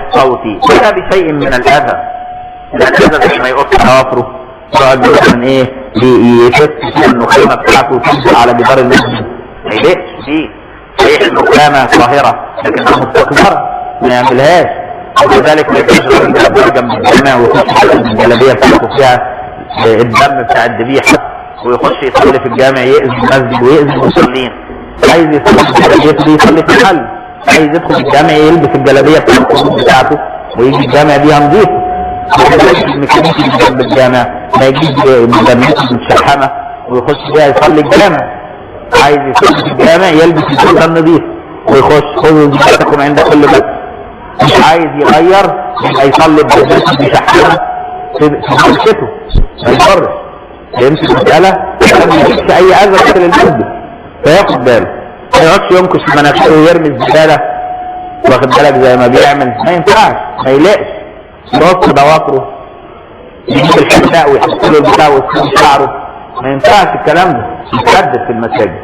صوتي ولا بشيء من الاذى من الاذى زي ما يقص ضوافره يقعد مثلا ايه يفت فيها النخامه بتاعته وتنزل على جدار المسجد ما يلقش دي صحيح النخامه ظاهره لكنها مستقذره ما يعملهاش وكذلك ما يبقاش الراجل ده درجه من الجامع ويخش من الجلابيه بتاعته فيها الدم بتاع الذبيحه ويخش يصلي في الجامع يأذي المسجد ويأذي المصلين عايز يصلي في الجلابيه دي يصلي في الحل عايز يدخل الجامع يلبس الجلابيه بتاعته ويجي الجامع بيها نظيفه وكذلك الميكانيكي اللي جنب الجامع ما يجيب مدرسة متشحمة ويخش بيها يصلي الجامع عايز يصلي في الجامع يلبس الجلابيه النظيف ويخش خذوا زكاتكم عند كل بيت مش عايز يغير يبقى يصلي بجلبته مشحمة في في مسجده ما يضرش فهمت المسألة؟ ما يجيبش أي أذى داخل المسجد فياخد باله ما يقعدش ينكش في مناخيره ويرمي الزبالة واخد بالك زي ما بيعمل ما ينفعش ما يلاقش يرص ضوافره يجيب الحذاء ويحط له البتاع ويسيب شعره ما ينفعش الكلام ده يتحدث في المساجد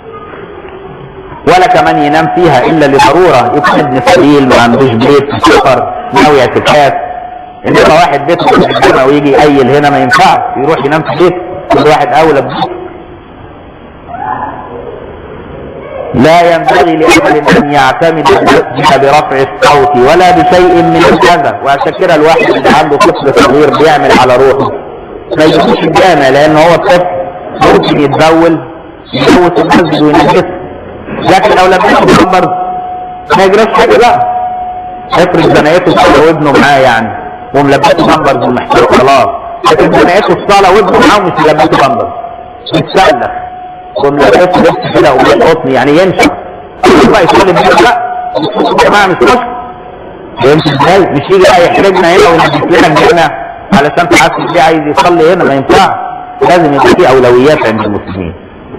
ولا كمان ينام فيها الا لضروره يكون ابن سبيل ما عندوش بيت في سفر ناوي اعتكاف انما واحد بيته في الجامع ويجي يقيل هنا ما ينفعش يروح ينام في بيته كل واحد اولى ببيته لا ينبغي لأحد أن يعتمد المسجد برفع الصوت ولا بشيء من الأذى وعشان كده الواحد اللي عنده طفل صغير بيعمل على روحه ما يجيش الجامع لأن هو الطفل ممكن يتبول يموت المسجد وينجسه لكن لو لم يكن بامبرز ما يجراش حاجة بقى افرض زنايته الصلاة وابنه معاه يعني وملبسه بامبرز ومحتاج خلاص لكن زنايته الصلاة وابنه معاه ومش ملبسه بامبرز يتسلخ وملبسه لبس كده وبيحطني يعني ينشف بقى يصلي بيه لا يا جماعه مش مشكله فهمت ازاي؟ مش يجي بقى يحرجنا هنا وينجس لنا الجنه علشان تحاسب ليه عايز يصلي هنا ما ينفعش لازم يبقى في اولويات عند المسلمين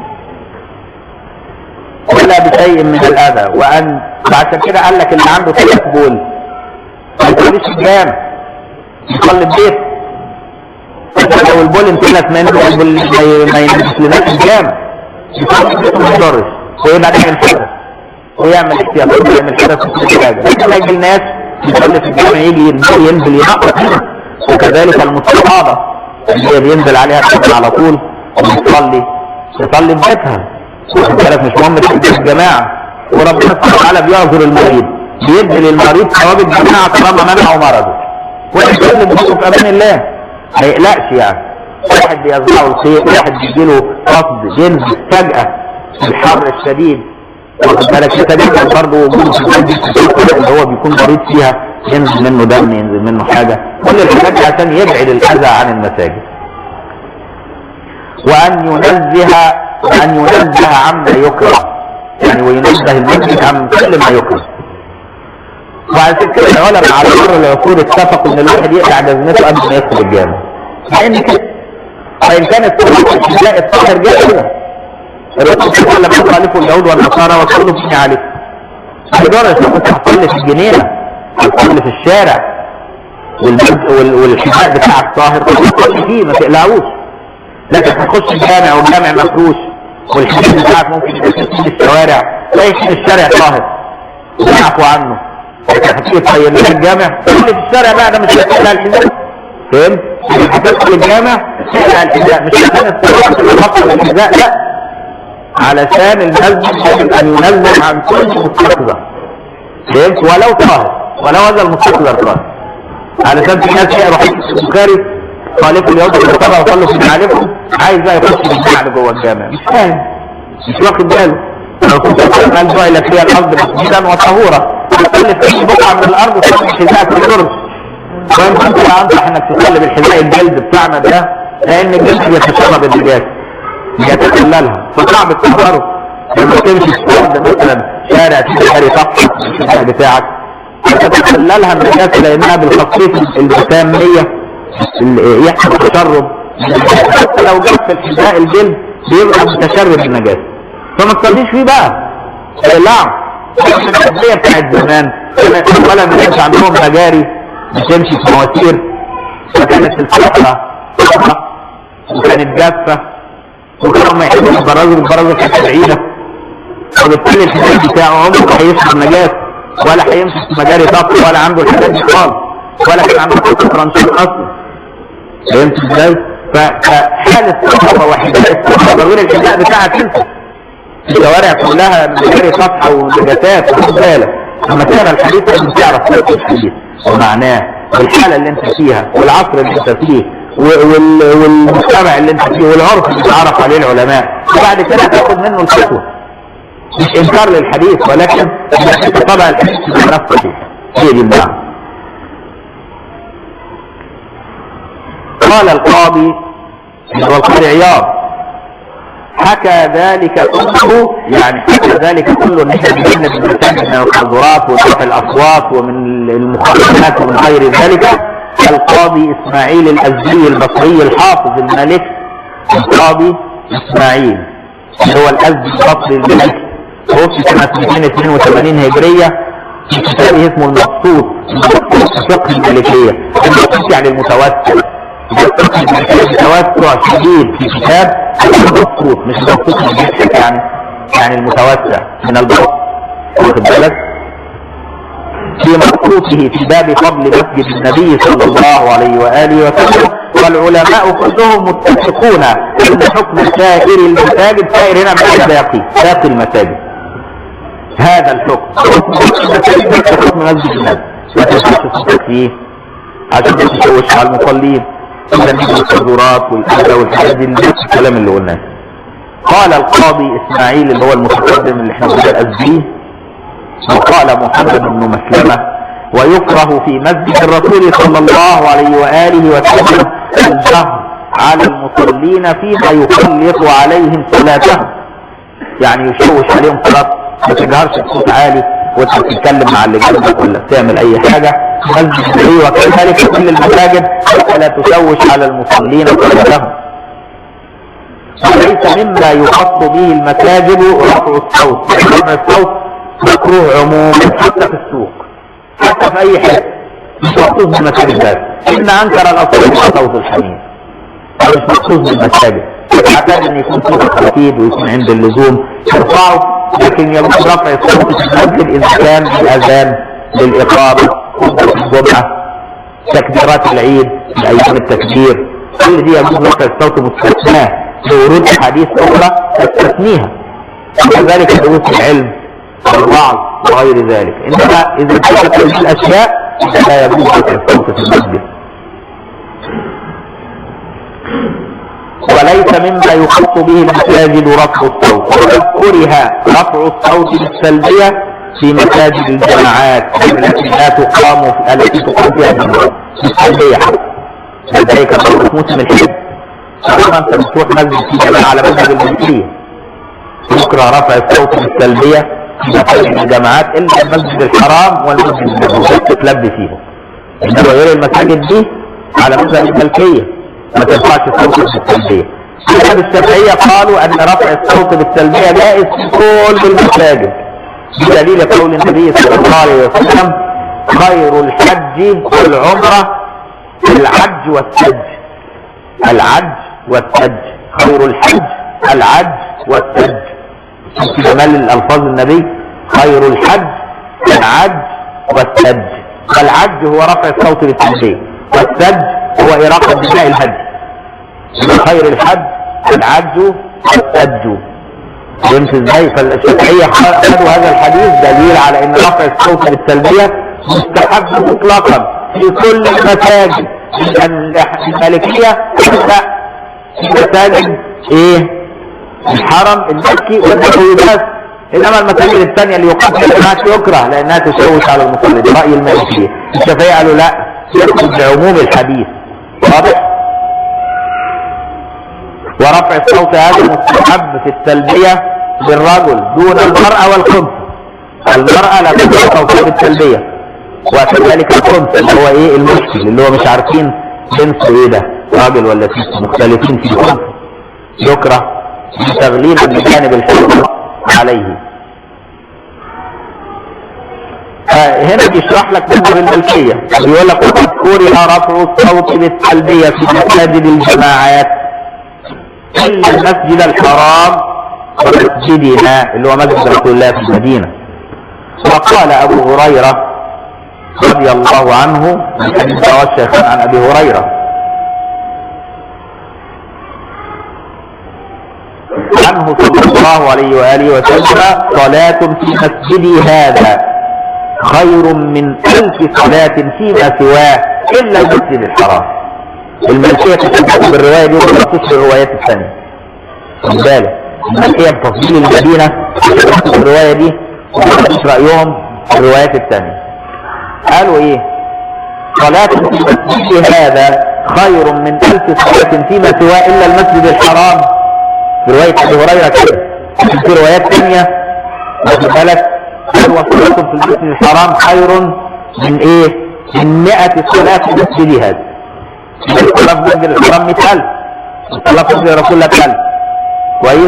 ولا بشيء من الاذى وان فعشان كده قال لك اللي عنده ثلاث بول ما يصليش الجامع يصلي البيت لو البول انتلت منه البول ما ينجس لناش الجامع يصلي البيت ما يضرش ويبقى يعمل حدث ويعمل احتياطات ويعمل حدث في كل حاجه لكن يجي الناس يصلي في الجامع يجي ينزل ينقط وكذلك المستحاضة اللي هي بينزل عليها الدم على طول ويصلي يصلي في بيتها واخد بالك مش مهم تحب الجماعة وربنا سبحانه وتعالى بيعذر المريض بيدي للمريض ثواب الجماعة طالما منعه مرضه واحد يقول بيته في امان الله ما يقلقش يعني واحد بيزرعه الخير واحد بيجيله قصد ينزل فجأة في الحر الشديد واخد بالك يتجنب برضه وجوده في المسجد اللي هو بيكون مريض فيها ينزل منه دم ينزل منه حاجة كل الحاجات دي عشان يبعد الأذى عن المساجد وأن ينزه وأن ينزه عما يكره يعني وينزه المسجد عن كل ما يكره وعلى كده العلماء على مر العصور اتفقوا ان الواحد يقطع جزمته قبل ما يدخل الجامع لان كده فان كانت تلاقي الطاهر جاي كده الرسول صلى الله عليه وسلم خالفوا اليهود والنصارى وكلوا فيه عليه لدرجه كنت هتصلي في الجنينه هتصلي في الشارع والحذاء بتاعك طاهر تصلي فيه ما تقلعوش لكن هتخش الجامع والجامع مفروش والحذاء بتاعك ممكن يبقى في الشوارع تلاقي في الشارع طاهر وتعفوا عنه هتيجي تطيب لها الجامع تصلي في الشارع بقى ده مش هتقلع الحذاء فهمت؟ هتدخل الجامع تقلع الحذاء مش عشان تفصل الحذاء لا علشان المسجد يجب ان ينزل عن كل مستقذر فهمت ولو طاهر ولو هذا المستقذر طاهر علشان في ناس يقروا حديث البخاري خالفوا اليهود والنصارى وصلوا في معارفهم عايز بقى يخش بالجعل جوه الجامع مش فاهم مش واخد باله لو كنت قال جعل فيها الارض مسجدا وطهورا تصلي في اي بقعه من الارض وتصلي حذاءك في الجرج وان كنت لا انصح انك تصلي بالحذاء الجلد بتاعنا ده لان الجلد يتشرب النجاسه يتخللها فصعب تطهره لما تمشي في الارض مثلا شارع تشتري صفحه الحذاء بتاعك تتخللها النجاسه لانها بالخصيص البساميه يحصل تشرب حتى لو جت في الحذاء الجلد بيبقى متشرب النجاسه فما تصليش فيه بقى لا التربيه بتاعت زمان ولا ما كانش عندهم مجاري بتمشي في مواسير فكانت الصخره وكانت جافه وكانوا ما يحبوا البرازيل البرازيل كانت بعيده وبالتالي الحذاء بتاعه عمره هيشرب نجاسه ولا هيمشي في مجاري طاقة ولا عنده الحاجات دي خالص ولا كان عنده طاقة ترانشيت اصلا فهمت ازاي؟ فحالة الصحابة وحداية الصحابة غير الحداء بتاعك انت الشوارع كلها مجاري صفحة ونجاسات خد بالك لما تقرا الحديث لازم تعرف فقه الحديث ومعناه والحالة اللي انت فيها والعصر اللي انت فيه وال- والمجتمع اللي انت فيه والعرف اللي اتعرف عليه العلماء وبعد كده تاخد منه الفتوى مش انكار للحديث ولكن انك انت طبع الحديث بنفسك هي دي المعنى قال القاضي اللي هو القاضي عياض حكى ذلك كله يعني حكى ذلك كله ان احنا بنجنب المكان من الحظورات ورفع الاصوات ومن المخالفات ومن غير ذلك القاضي اسماعيل الازدي البصري الحافظ المالكي القاضي اسماعيل اللي هو الازدي البصري المالكي توفي سنة 282 هجرية في كتابه اسمه المقصود المقصود في فقه المالكية المقصود يعني المتوسل توسع شديد في كتاب المبسوط مش المبسوط اللي بيضحك يعني يعني المتوسع من البسط واخد بالك في مبسوطه في باب فضل مسجد النبي صلى الله عليه واله وسلم والعلماء كلهم متفقون ان حكم سائر المساجد سائر هنا من باقي باقي المساجد هذا الحكم حكم المساجد نفس حكم مسجد النبي ما تنفعش صوتك فيه عشان ما تشوش على المصلين الا نجد الحضورات والاذى والحاجات دي نفس الكلام اللي قلناه قال القاضي اسماعيل اللي هو المتقدم اللي احنا بنقول به وقال محمد بن مسلمة ويكره في مسجد الرسول صلى الله عليه وآله وسلم الجهر على المصلين فيما يخلط عليهم صلاتهم يعني يشوش عليهم صلاة ما تجهرش بصوت عالي وانت بتتكلم مع اللي جنبك ولا بتعمل اي حاجة مسجد النبي وكذلك كل المساجد ولا تشوش على المصلين صلاتهم وليس مما يخص به المساجد رفع الصوت رفع الصوت مكروه عموما حتى في السوق حتى في اي حته مش مخصوص بالمساجد بس ان انكر الاصوات صوت الحميد مش مخصوص بالمساجد اعتقد ان يكون صوت اكيد ويكون عند اللزوم ترفعه لكن يجوز رفع الصوت في المسجد اذا كان الاذان للاقامه خطبه الجمعه تكبيرات العيد ايام التكبير كل دي يجوز رفع الصوت مستثناه لورود احاديث اخرى تستثنيها وكذلك دروس العلم والوعظ وغير ذلك انما اذا كانت هذه الاشياء لا يجوز رفع الصوت في المسجد وليس مما يخص به المساجد رفع الصوت وقد كره رفع الصوت بالسلبية في مساجد الجماعات التي لا تقام في التي تقام فيها الجماعات بالسلبية لذلك برضه في موسم الحج طبعا انت بتروح مسجد في جماعة على مسجد الملكية يكره رفع الصوت بالسلبية في مساجد الجماعات الا المسجد الحرام والمسجد النبوي تتلبي فيهم انما غير المساجد دي على مسجد الملكية ما تنفعش الصوت بالسلبية أهل الشافعية قالوا أن رفع الصوت بالسلبية جائز في كل المساجد بدليل قول النبي صلى الله عليه وسلم خير الحج والعمرة العج والسج العج والسج خير الحج العج والسج شوف جمال الألفاظ النبي خير الحج العج والسج فالعج هو رفع الصوت بالتسبيح والسج هو إراقة دماء الهدي خير الحج العج والسج فهمت ازاي فالشافعية خدوا هذا الحديث دليل على ان رفع الصوت بالتلبية مستحب مطلقا في كل المساجد المالكية لا في مساجد ايه الحرم المكي والنبوي بس انما المساجد الثانية اللي يقام فيها الجماعات يكره لانها تشوش على المصلين رأي المالكية الشافعية قالوا لا يدخل بعموم الحديث واضح ورفع الصوت هذا مستحب في التلبية للرجل دون المرأة والخنثى المرأة لا ترفع صوتها بالتلبية وكذلك الخنثى اللي هو ايه المشكل اللي هو مش عارفين جنسه ايه ده راجل ولا ست مختلفين في الخنثى يكره تغليبا بجانب الحكم عليه هنا بيشرح لك مذهب الملكية بيقول لك وقد كره رفع الصوت بالتلبية في مساجد الجماعات إلا المسجد الحرام ومسجدنا اللي هو مسجد رسول الله في المدينة وقال ابو هريره رضي الله عنه من حديث رواه الشيخان عن ابي هريره عنه صلى الله عليه واله وسلم صلاه في مسجدي هذا خير من الف صلاه فيما سواه الا المسجد الحرام الملكيه تتبع بالروايه دي وما في الروايات الثانيه خد بالك الملكيه بتفضيل المدينه في الروايه دي وما رايهم في الروايات الثانيه قالوا ايه صلاة في المسجد هذا خير من ألف صلاة فيما سواه إلا المسجد الحرام في رواية أبي هريرة كده في روايات ثانية واخد بالك قال وصلاة في المسجد الحرام خير من ايه؟ من 100 صلاة في المسجد هذا الصلاة في المسجد الحرام 100000 الصلاة في مسجد رسول الله 1000 كويس؟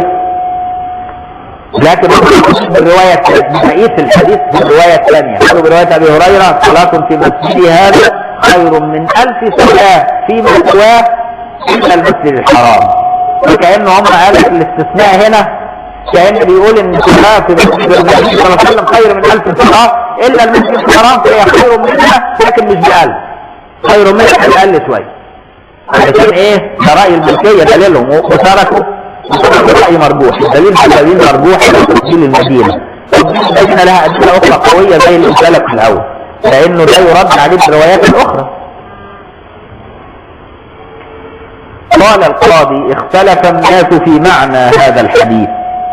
لكن بالرواية بقية الحديث في الرواية الثانية قالوا برواية أبي هريرة صلاة في مسجد هذا خير من ألف صلاة فيما سواه إلا المسجد الحرام وكأنه هم قالوا الاستثناء هنا كأن بيقول إن الصلاة في مسجد النبي صلى الله عليه وسلم خير من ألف صلاة إلا المسجد الحرام فهي خير منها لكن مش بألف خير منها أقل شوية علشان إيه؟ ده رأي الملكية دليلهم وتركوا رأي مرجوح الدليل الدليل مرجوح على تفصيل المدينة لكن لها أدلة أخرى قوية زي اللي قلت لك في الأول لأنه ده يرد عليه بالروايات الأخرى قال القاضي اختلف الناس في معنى هذا الحديث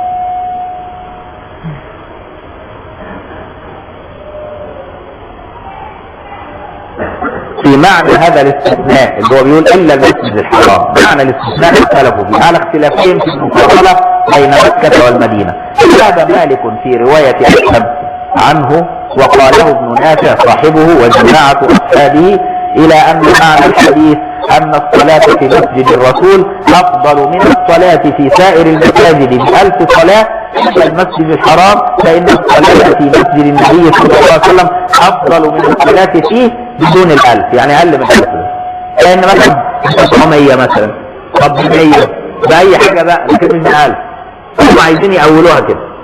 في معنى هذا الاستثناء اللي هو بيقول الا المسجد الحرام معنى الاستثناء اختلفوا فيه على اختلافين في المفاصله بين مكه والمدينه ذهب مالك في روايه احمد عنه وقاله ابن نافع صاحبه وجماعه اصحابه الى ان معنى الحديث ان الصلاه في مسجد الرسول افضل من الصلاه في سائر المساجد بألف صلاه الا المسجد الحرام فان الصلاه في مسجد النبي صلى الله عليه وسلم افضل من الصلاه فيه بدون الالف يعني اقل من الالف لان مثلا 900 مثلا طب 100 باي حاجه بقى لكن مش بألف هم عايزين يأولوها كده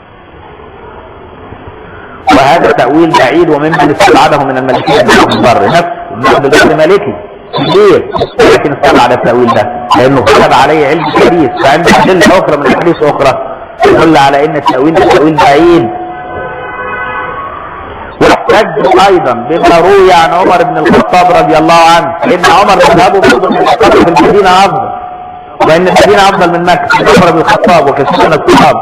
وهذا تأويل بعيد وممن استبعده من الملكية ابن البر نفس ابن عبد البر مالكي ليه؟ لكن استبعد التأويل ده لأنه غلب عليه علم الحديث فعنده أدلة أخرى من الحديث أخرى يدل على أن التأويل ده تأويل بعيد واحتج ايضا بما روي عن عمر بن الخطاب رضي الله عنه ان عمر مذهبه برضه من الخطاب في المدينه افضل وان المدينه افضل من مكه عمر بن الخطاب وكثير من الصحابه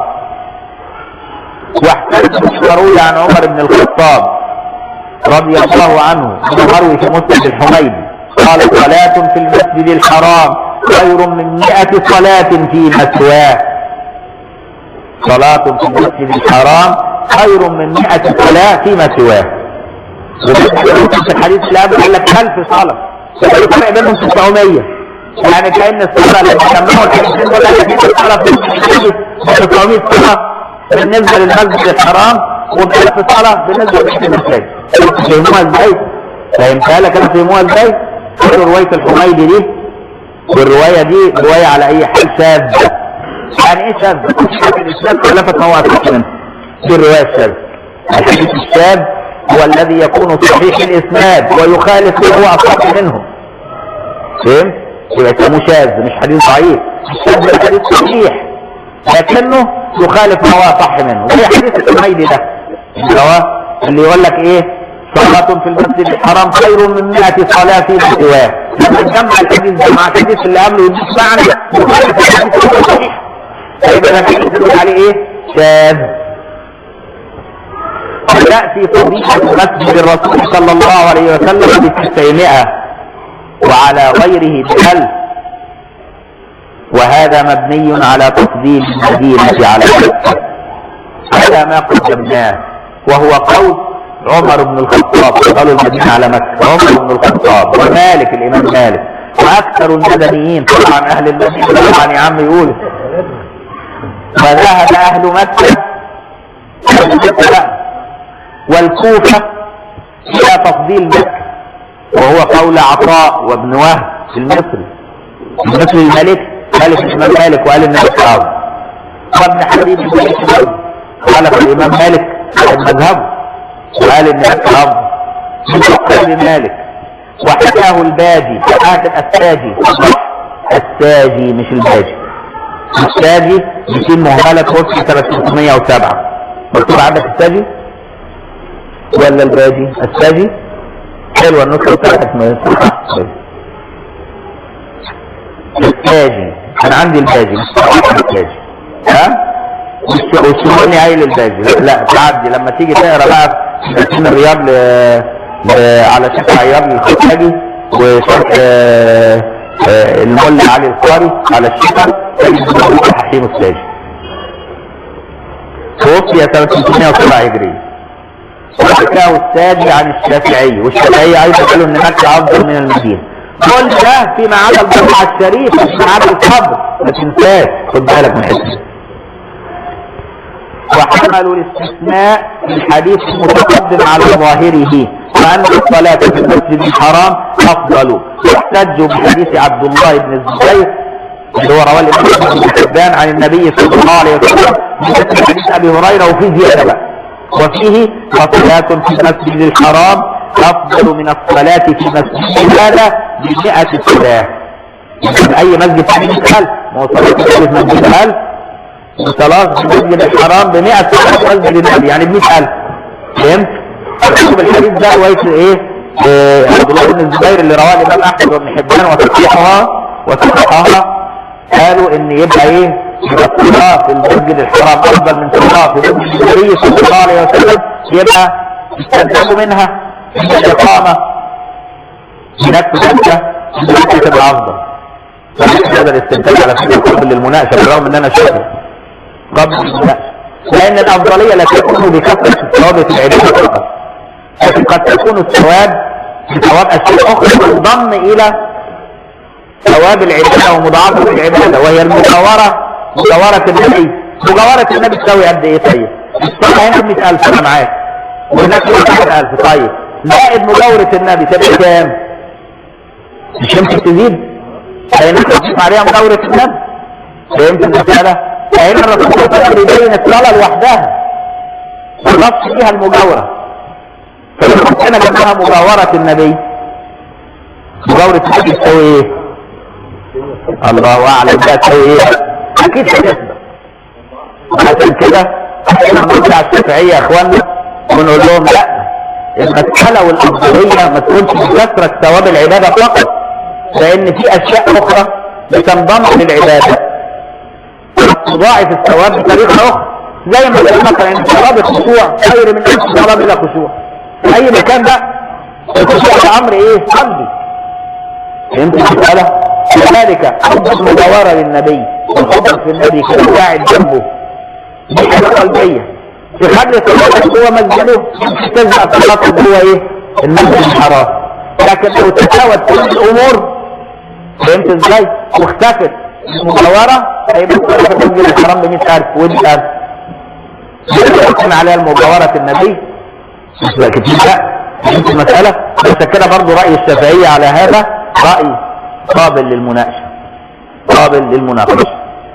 واحتج بما روي عن عمر بن الخطاب رضي الله عنه مروي في مسند الحميدي قال صلاة في المسجد الحرام خير من مئة صلاة فيما سواه صلاة في المسجد الحرام خير من مئة صلاة فيما سواه في الحديث اللي قبل قال لك 1000 صلاة يبقى الفرق بينهم 900 يعني كأن الصلاة اللي سموها الحديثين دول قال لك الصلاة في المسجد 900 صلاة بالنسبة للمسجد الحرام و1000 صلاة بالنسبة للمسجد فهموها ازاي؟ فهمتها لك انا فهموها ازاي؟ خدوا رواية الحميدي دي والرواية دي رواية على أي حال شاذة يعني ايه شاذ؟ في الإسلام خلافة مواقف منه دي الرواية الشاذة الحديث الشاذ هو الذي يكون صحيح الإسناد ويخالف ما هو أصح منه فهمت؟ يبقى اسمه شاذ مش حديث ضعيف الشاذ ده حديث صحيح لكنه يخالف ما هو أصح منه زي حديث الحميدي ده اللي هو اللي يقول لك ايه صلاة في المسجد الحرام خير من 100 صلاة في سواه لما نجمع الحديث ده مع الحديث اللي قبله يديك معنى مخالف الحديث الصحيح فيبقى الحديث بيقول عليه ايه؟ شاذ وتأتي فضيلة مسجد الرسول صلى الله عليه وسلم بتسعمائة وعلى غيره بألف وهذا مبني على تفضيل المدينة على مكة على ما قدمناه وهو قول عمر بن الخطاب قالوا المدينة على مكة عمر بن الخطاب ومالك الإمام مالك وأكثر المدنيين طبعا أهل المدينة طبعا يا عم يقولوا وذهب أهل مكة والكوفة إلى تفضيل مكة وهو قول عطاء وابن وهب المصري المصري الملك مالك الإمام مالك وقال إنه أصحابه وابن حبيب الملك خالف الإمام مالك مذهبه وقال ان ده افضل من مالك وحكاه الباجي في عهد الاساجي الساجي مش الباجي الساجي بيكون مهملة توفي سنة 307 مكتوب عندك الساجي ولا الباجي الساجي حلوة النسخة بتاعتك ما الساجي انا عندي الباجي مش الساجي ها والسموني قايل الباجي لا, لا تعدي لما تيجي تقرا بقى تقسيم الرياض ل... ل... على شكل عياض للخفاجي وشكل آه، آه، المولى علي القاري على الشفا تجد حكيم الساجي توفي سنة 307 هجرية وحكاه الساجي عن الشافعي والشافعي ايضا قالوا ان مكة افضل من المدينة كل ده فيما عدا الجامعة الشريفة فيما عدا القبر ما تنساش خد بالك من الحته وحملوا الاستثناء في الحديث المتقدم على ظاهره وأن الصلاة في المسجد الحرام أفضل واحتجوا بحديث عبد الله بن الزبير اللي هو رواه الإمام ابن حبان عن النبي صلى الله عليه وسلم بمثل حديث أبي هريرة وفيه زيادة بقى وفيه وصلاة في المسجد الحرام أفضل من الصلاة في مسجد هذا بمئة صلاة يعني أي مسجد فيه 100000 ما هو صلاة في مسجد 1000 وصلاة في المسجد الحرام ب 100 صلاة مسجد النبي يعني ب 100000 فهمت؟ اكتب الحديث ده رواية ايه؟ آه، عبد الله بن الزبير اللي رواه الامام احمد وابن حبان وتصحيحها وصححها قالوا ان يبقى ايه؟ يبقى الصلاة في المسجد الحرام افضل من صلاة في مسجد النبي صلى الله عليه وسلم يبقى يستنتجوا منها ان الاقامة هناك في مكة مكة تبقى افضل هذا الاستنتاج على فكرة قبل المناقشة بالرغم ان انا شايف قبل المناقشة لأن الأفضلية لا تكون بكثرة الثواب في العبادة فقط لكن قد تكون الثواب بثواب أشياء أخرى تنضم إلى ثواب العبادة ومضاعفة العبادة وهي المجاورة مجاورة النبي مجاورة النبي تساوي قد إيه طيب؟ الصلاة هنا 100000 أنا معاك وهناك 100000 طيب زائد مجاورة النبي تبقى كام؟ مش يمكن تزيد؟ لأنك تضيف عليها مجاورة النبي فهمت المسألة؟ لان الرسول صلى الله عليه وسلم يبين الصلاه لوحدها ونص فيها المجاوره فاحنا جبناها مجاوره النبي مجاوره النبي تساوي ايه؟ الله اعلم ده تساوي ايه؟ اكيد هتثبت عشان كده احنا بنرجع الشافعيه يا اخوانا ونقول لهم لا المسألة والأفضلية ما تكونش بكثرة ثواب العبادة فقط لأن في أشياء أخرى بتنضم للعبادة تضاعف الثواب بطريقة أخرى زي ما قلت مثلا ان صلاة الخشوع خير من ألف صلاة بلا خشوع في أي مكان ده الخشوع ده أمر إيه؟ قلبي فهمت المسألة؟ كذلك حب المجاورة للنبي والحب في النبي كان قاعد جنبه دي حاجة قلبية في خلي صلاتك جوه مسجده تزرع صلاتك جوه ايه؟ المسجد الحرام لكن لو تساوت كل الأمور فهمت ازاي؟ واختفت المجاورة هيبقى في المسجد الحرام ب 100000 ودي 1000 يحكم عليها المجاورة النبي لكن في لا فهمت المسألة بس كده برضو رأي الشافعية على هذا رأي قابل للمناقشة قابل للمناقشة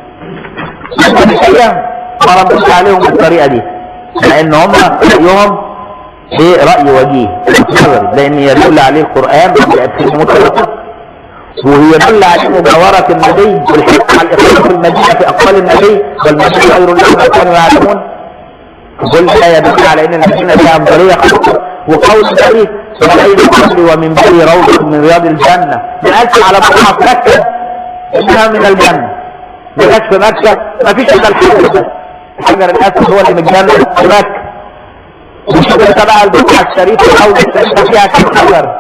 الشافعية ما ردش عليهم بالطريقة دي لأن هم رأيهم ايه رأي وجيه لأن يدل عليه القرآن بأدخل مطلقة وهي دل على مجاورة النبي والحق على الإقامة في المدينة في أقوال النبي والمدينة غير لهم ما كانوا يعلمون كل ده يدل على أن المدينة فيها أفضلية خاصة وقول النبي وبين قبلي ومن بني روضة من رياض الجنة ما قالش على مصحف مكة إنها من الجنة ما قالش في مكة ما فيش إلا الحجر بس الحجر الأسود هو اللي من الجنة في مكة مش انت بقى البقعة الشريفة الحوض الشريفة فيها كم حجر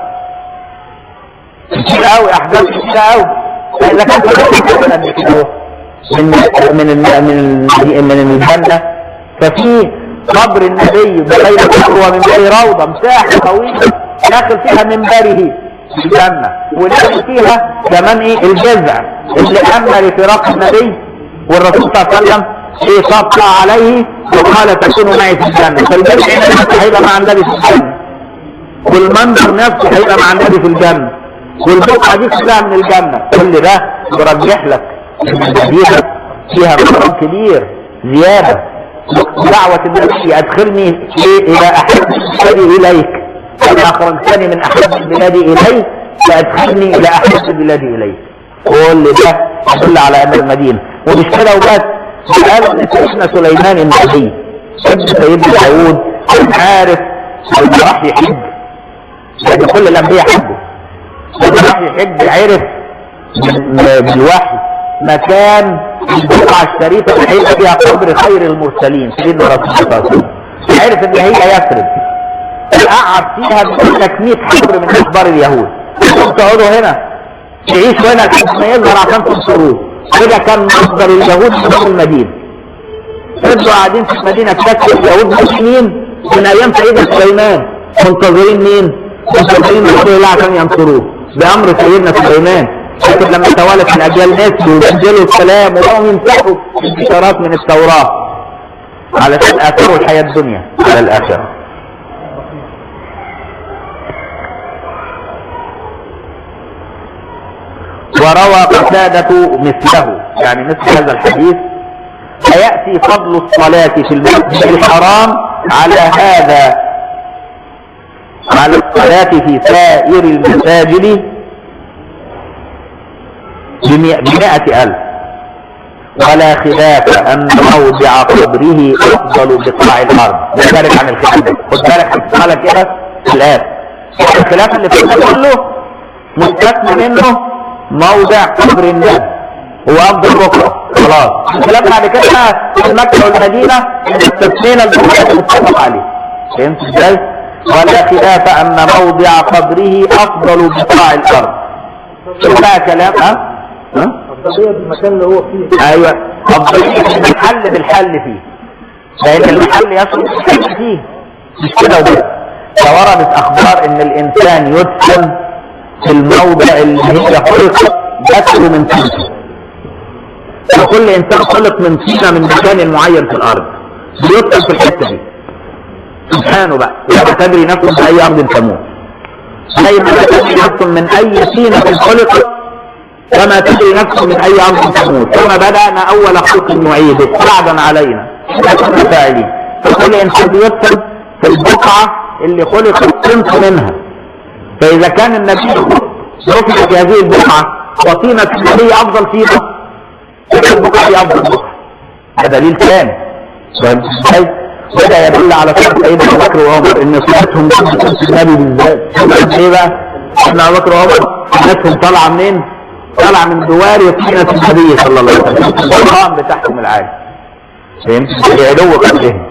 كتير قوي احداث كتير قوي لكن قبل كده اهو من من ال- من ال- من الجنة ففي قبر النبي بغير قبر ومن غير روضة مساحة طويلة داخل فيها منبره في الجنة وداخل فيها كمان ايه الجذع اللي امر لفراق النبي والرسول صلى الله عليه وسلم ايه طبع عليه وقال تكونوا معي في الجنة فالجذع نفسه هيبقى مع النبي في الجنة والمنظر نفسه هيبقى مع النبي في الجنة والبقعة دي كلها من الجنة كل ده يرجح لك ان المدينة فيها مقام كبير زيادة دعوة النبي ادخلني الى احب البلاد اليك كما اخرجتني من احب البلاد اليك فادخلني الى احب البلاد اليك كل ده يدل على ان المدينة ومش كده وبس قال ان سيدنا سليمان النبي ابن سيدنا داوود كان عارف لما راح يحج يعني كل الانبياء حجوا لما راح يحج عرف بالوحي مكان البقعة الشريفة اللي هيبقى فيها قبر خير المرسلين سيدنا رسول الله صلى الله عليه وسلم عرف ان هي يثرب قعد فيها بيقول لك 100 حبر من اخبار اليهود تقعدوا هنا تعيشوا هنا لحد ما يظهر عشان تنصروه كده كان مصدر اليهود في المدينة فضلوا قاعدين في المدينة تكتب اليهود مسلمين من ايام سيدنا سليمان منتظرين مين؟ منتظرين رسول الله عشان ينصروه بامر سيدنا سليمان لكن لما توالت الاجيال ناس ويسجلوا الكلام وبقوا يمسحوا البشارات من التوراه علشان اثروا الحياه الدنيا على الاخره وروى قتادة مثله يعني مثل هذا الحديث فيأتي فضل الصلاة في المسجد الحرام على هذا على الصلاة في سائر المساجد بمئة ألف ولا خلاف أن موضع قبره أفضل بقاع الأرض ده خارج عن الخلاف ده خد بالك هتسألك كده الآن الخلاف اللي فيه كله مستثنى منه موضع قبر النبي هو أفضل بكرة خلاص الخلاف بعد كده في مكة والمدينة استثنينا البكرة المتفق عليه فهمت ازاي؟ ولا خلاف أن موضع قبره أفضل بقاع الأرض شو بقى كلام ها؟ أفضلية بالمكان اللي هو فيه ايوه افضلية المحل بالحل فيه لان المحل يصل الحل فيه مش كده وبس فوردت اخبار ان الانسان يدفن في الموضع اللي هي خلق دفنه من طينه وكل انسان خلق من طينه من مكان معين في الارض بيدفن في الحته دي سبحانه بقى لا تدري نفس باي ارض تموت زي ما لا تدري نفس من اي طينه خلقت وما تدري نفس من اي امر تموت ثم بدانا اول خلق نعيده وعدا علينا كنا فاعلين فكل انسان بيدخل في البقعه اللي خلق صنف منها فاذا كان النبي رفع في هذه البقعه وطينه النبي افضل طينه تلك البقعه هي افضل بقعه ده دليل ثاني فهمت ازاي؟ وده يدل على صفة سيدنا ابو بكر وعمر ان صفتهم ضد النبي بالذات ايه بقى؟ سيدنا ابو بكر وعمر ناسهم طالعه منين؟ طلع من دوار طينة النبي صلى الله عليه وسلم القام بتحكم العالم فهمت بعلو قلبهم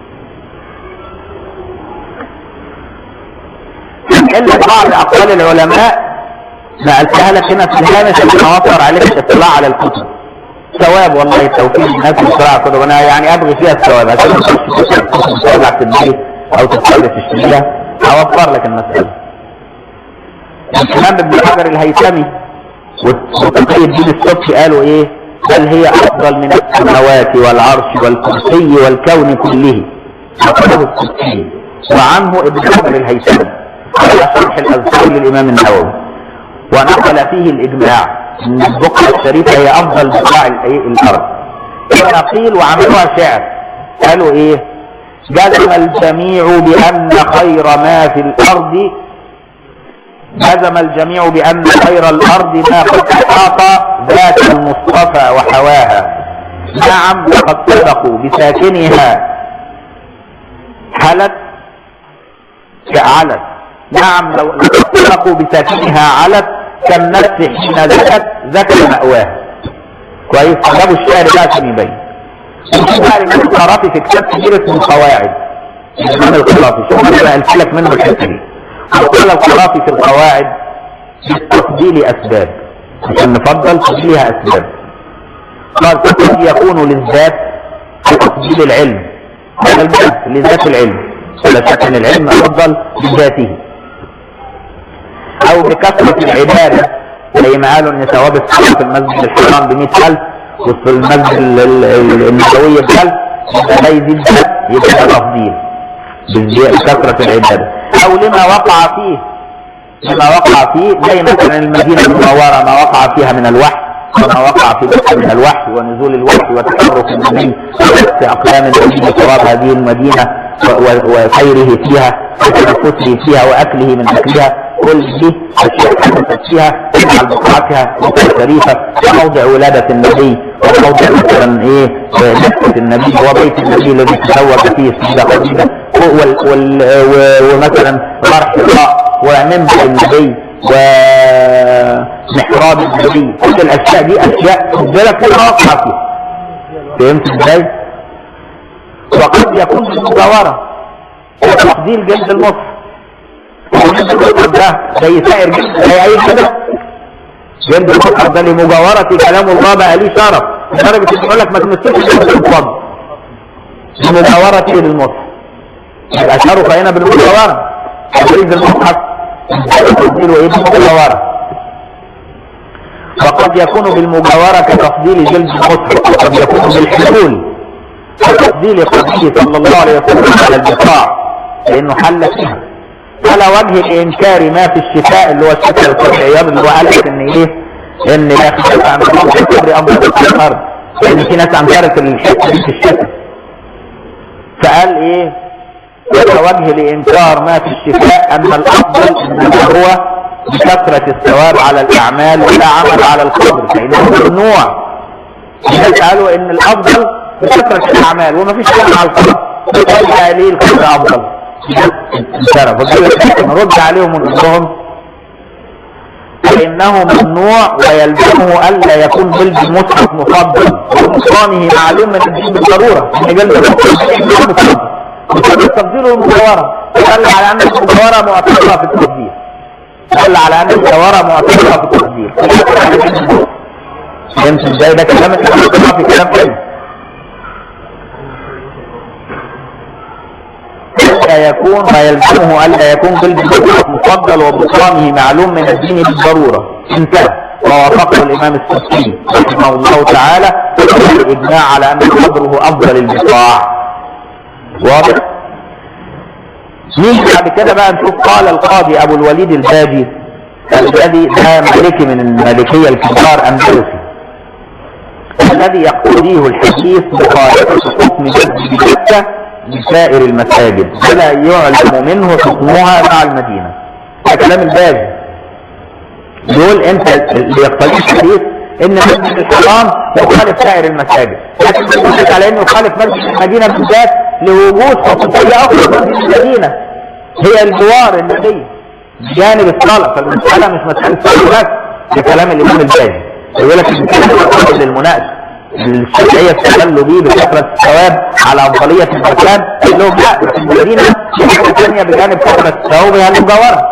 الا بعض اقوال العلماء نقلتها لك هنا في الهامش عشان اوفر عليك الاطلاع على الكتب ثواب والله التوفيق الناس بسرعه كتب انا يعني ابغي فيها الثواب عشان ما تخش ترجع في البيت او تتصل تشتريها اوفر لك المساله الامام ابن حجر الهيثمي وتقي الدين الصبحي قالوا ايه بل هي افضل من السماوات والعرش والكرسي والكون كله فقاله السبحي وعنه ابن حجر الهيثمي على شرح الاذكار للامام النووي ونقل فيه الاجماع ان البقعه الشريفه هي افضل بقاع الارض كما قيل وعملوها شعر قالوا ايه جزم الجميع بان خير ما في الارض جزم الجميع بأن خير الأرض ما قد أحاط ذات المصطفى وحواها نعم لقد صدقوا بساكنها حلت كعلت نعم لو لقد صدقوا بساكنها علت كالنفس حين ذكت ذكر مأواها كويس جابوا الشعر بقى عشان يبين الشعر من القرافي في كتاب كبير اسمه القواعد الإمام القرافي شوف انا قلت لك منه الحته دي وقال القرافي في القواعد بالتفضيل اسباب عشان نفضل تفضيلها اسباب قال قد يكون للذات تفضيل العلم على الذات لذات العلم ولا شك ان العلم افضل بذاته او بكثرة العبادة زي ما قالوا ان ثواب الصلاة في المسجد الحرام ب 100000 وفي المسجد النبوي ب 1000 يبقى ده يزيد ده يبقى ده تفضيل بكثرة العبادة او لما وقع فيه لما وقع فيه زي مثلا المدينة المنورة ما وقع فيها من الوحي وما وقع في بحر من الوحي ونزول الوحي وتحرك النبي وبث اقلام النبي بتراب هذه المدينه و- و- وسيره فيها وتنفسه فيها واكله من اكلها كل دي اشياء حدثت فيها تجعل بقعتها بقعه شريفه وموضع ولاده النبي وموضع مثلا ايه آه، نفسه النبي وبيت النبي الذي تزوج فيه السيده خديجه وال وال و- ومثلا غار حراء ومنبر النبي ومحراب النبي كل الاشياء دي اشياء قدرت كلها وقع فيها فهمت ازاي؟ وقد يكون بالمجاورة تفضيل جلد المصحف جلد المصحف ده زي سائر جلد زي اي كده جلد المصحف ده لمجاورة كلام الله بقى ليه شرف لدرجة ان يقول لك ما تمسكش جلد المصحف لمجاورة للمصحف يبقى شرف هنا بالمجاورة جلد المصحف تفضيله ايه بالمجاورة وقد يكون بالمجاورة كتفضيل جلد المصحف وقد يكون بالحلول كتفضيل قوله صلى الله عليه وسلم على البقاع لانه حل فيها على وجه الانكار ما في الشفاء اللي هو الشفاء الطبيعي اللي هو قال لك ان ايه ان لا خلاف عن الله في القبر افضل من الارض لان في ناس انكرت الحته دي في الشفاء فقال ايه على وجه الانكار ما في الشفاء ان الافضل انما هو بكثرة الثواب على الاعمال ولا عمل على القبر فانه ممنوع الناس قالوا ان الافضل بكثرة الاعمال وما فيش كلام على القبر قال ليه القبر افضل انشرف وقال لك نرد عليهم ونقول لهم فإنه ممنوع ويلزمه ألا يكون جلد المصحف مفضل ونقصانه معلوم من الدين بالضرورة إن جلد المصحف مفضل بسبب تفضيله المجاورة دل على أن المجاورة معتبرة في التفضيل دل على أن المجاورة معتبرة في التفضيل فهمت ازاي ده كلام انت حطيتها في كلام حلو ألا يكون ويلزمه ألا يكون جلد المصحف مفضل وبطلانه معلوم من الدين بالضرورة انتهى ووافقه الإمام السكي رحمه الله تعالى الإجماع على أن قدره أفضل البقاع واضح نيجي بعد كده بقى نشوف قال القاضي ابو الوليد الباجي الذي ده مالكي من المالكيه الكبار اندلسي الذي يقتضيه الحديث بخالفه حكم جد مكه لسائر المساجد ولا يعلم منه حكمها مع المدينه ده كلام الباجي يقول انت اللي يقتضيه الحديث ان مسجد الحرام يخالف سائر المساجد لكن بيقول على انه يخالف مسجد المدينه بالذات لوجود خصوصيه اخرى من المدينه هي الجوار النبي جانب الصلاه فالمساله مش مساله صلاه بس ده كلام الامام الباجي يقول لك الكلام للمناقشه الشرعية استدلوا بيه بكثرة الثواب على أفضلية المكان قال لهم لا في المدينة في حاجة ثانية بجانب كثرة الثواب هي المجاورة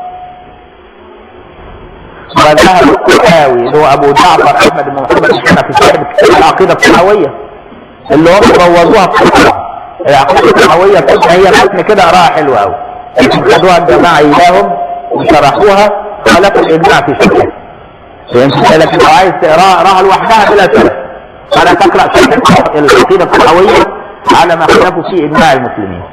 وذهب الطحاوي اللي هو ابو جعفر احمد بن محمد الحنفي في صاحب كتاب العقيده الطحاويه اللي هم بوظوها بصراحه العقيده الطحاويه كنت هي متن كده قراها حلوه قوي خدوها الجماعه اياهم وشرحوها خالفوا الاجماع في شرحها فهمت ازاي لكن لو عايز تقراها اقراها لوحدها بلا سبب فلا تقرا شرح العقيده الطحاويه على ما خالفوا فيه اجماع المسلمين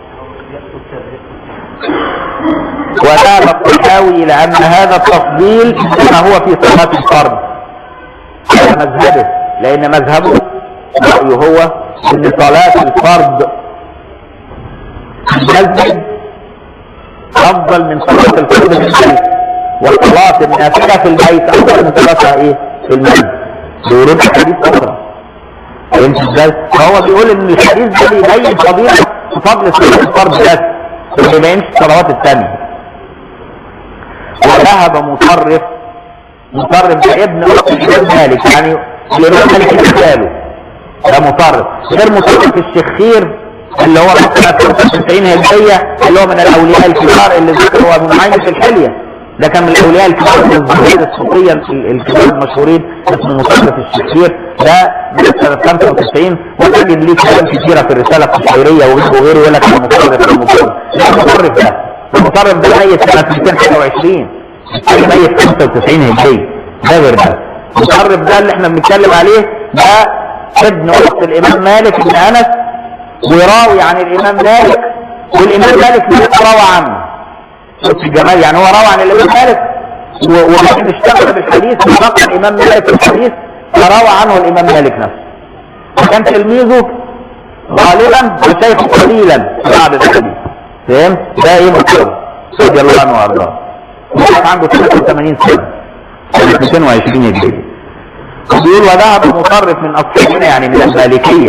وذهب الطحاوي إلى أن هذا التفضيل إنما هو في صلاة الفرض على مذهبه لأن مذهبه رأيه هو أن صلاة الفرض في المسجد أفضل من صلاة الفرض في البيت وصلاة النافلة في البيت أفضل من صلاتها إيه في المسجد بيورد حديث أخرى فهمت إزاي؟ فهو بيقول إن الحديث ده بيبين فضيلة فضل صلاة الفرض بس ما بيبينش الصلوات الثانية وذهب مصرف مصرف ده ابن اخت الامام مالك يعني الامام مالك مثاله ده مصرف غير مصرف الشخير اللي هو مثلا 95 هجرية اللي هو من الاولياء الكبار اللي ذكره ابو نعيم في الحلية ده كان من الاولياء الكبار من الزهير الصوفية الكبار المشهورين اسمه مصرف الشخير ده من سنة 95 وتجد ليه كلام كثيرة في الرسالة القشيرية وغيره يقول لك المصرف المصرف ده المصرف ده المصرف ده ميت سنة 225 ميت 95 هجري ده غير ده المصرف ده اللي احنا بنتكلم عليه ده ابن اخت الامام مالك بن انس وراوي عن الامام مالك والامام مالك روى عنه شوف الجمال يعني هو روى عن الامام مالك و- وكان اشتغل بالحديث فبقى الامام مالك في الحديث فروى عنه الامام مالك نفسه وكان تلميذه غالبا وشيخه قليلا بعد الحديث فهمت؟ ده ايه مكتوب رضي الله عنه وارضاه كان عنده 83 سنه سنه 220 هجريه بيقول وذهب مطرف من اصحابنا يعني من المالكيه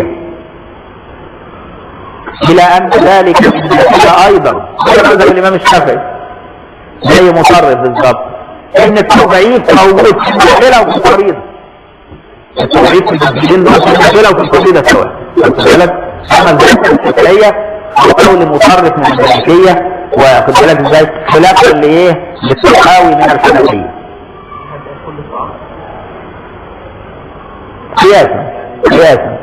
الى ان ذلك الى ايضا مذهب الامام الشافعي زي مطرف بالظبط ان التضعيف موجود في النافله وفي الفريضه التضعيف في المسجدين دول في النافله وفي الفريضه سواء خدت بالك اما الذهب الشافعيه قول مطرف من المالكيه واخد بالك ازاي خلافا لايه للتحاوي من الحنفيه قياسا قياسا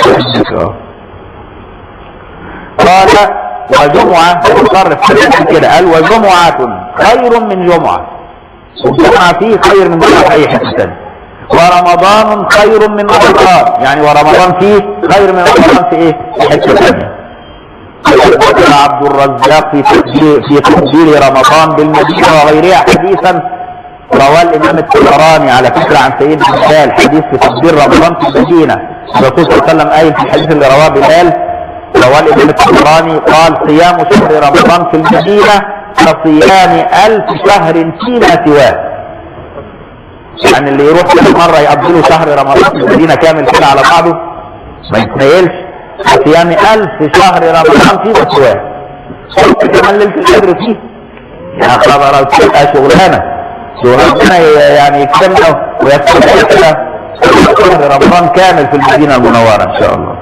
قال وجمعة مصرف كده قال وجمعة خير من جمعة والجمعة فيه خير من جمعة في أي حتة تانية ورمضان خير من رمضان يعني ورمضان فيه خير من رمضان في ايه؟ في حتة تانية ذكر عبد الرزاق في تفجير في تفجير رمضان بالمدينة وغيرها حديثا رواه الامام الطبراني على فكره عن سيدنا بلال حديث في تفجير رمضان في المدينه الرسول صلى الله عليه وسلم قايل في الحديث اللي رواه بلال رواه الامام الطبراني قال صيام شهر رمضان في المدينه كصيام الف شهر فيما سواه يعني اللي يروح كده مره يقضي له شهر رمضان في المدينه كامل كده على بعضه ما يتنيلش صيام الف شهر رمضان فيما سواه شفت كمان ليله القدر فيه يا خبر تبقى شغلانه وربنا يعني يكرمنا ويكتب كده شهر رمضان كامل في المدينة المنورة ان شاء الله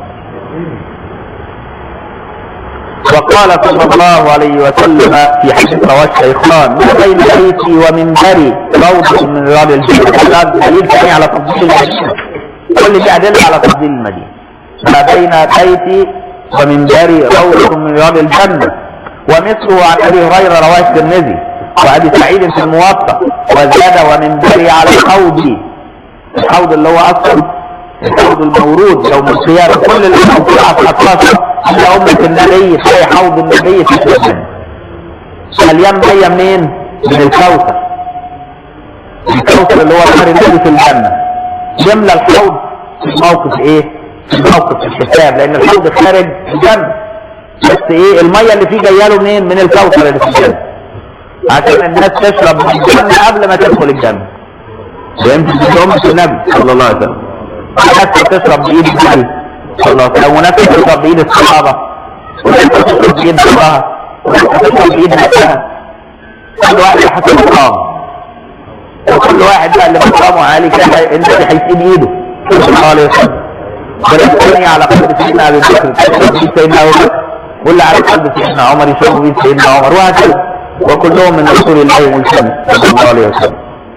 وقال صلى الله عليه وسلم في حديث رواه الشيخان ما بين بيتي ومنبري روضة من رياض الجنة هذا دليل ثاني على تفضيل المدينة كل دي أدلة على تفضيل المدينة ما بين بيتي ومنبري روضة من رياض الجنة ومثله عن أبي هريرة رواه الترمذي وابي سعيد في الموطأ وزاد ومنبري على حوضي الحوض اللي هو اصلا الحوض المورود يوم القيامة كل الامم تلعب اطلاسها الا امة النبي تلاقي حوض النبي في الجنة مليان مية منين؟ من الكوثر الكوثر اللي هو نهر النبي في الجنة يملى الحوض في الموقف ايه؟ في الموقف الحساب لان الحوض خارج الجنة بس ايه المية اللي فيه جايه له منين؟ من الكوثر اللي في الجنة عشان الناس تشرب من الجنة قبل ما تدخل الجنة فهمت دي أمة النبي صلى الله عليه وسلم ناس تشرب بإيد النبي صلى الله عليه وسلم وناس تشرب بإيد الصحابة وناس تشرب بإيد أخاها وناس تشرب بإيد نفسها كل واحد حسب مقام وكل واحد بقى اللي مقامه عالي كده انت اللي هيسيب ايده صلى الله عليه وسلم وناس تانية على قلب سيدنا ابي بكر تشرب بإيد سيدنا ابو بكر واللي على قلب سيدنا عمر يشرب بإيد سيدنا عمر وهكذا وكلهم من رسول الله ملتمس صلى الله عليه وسلم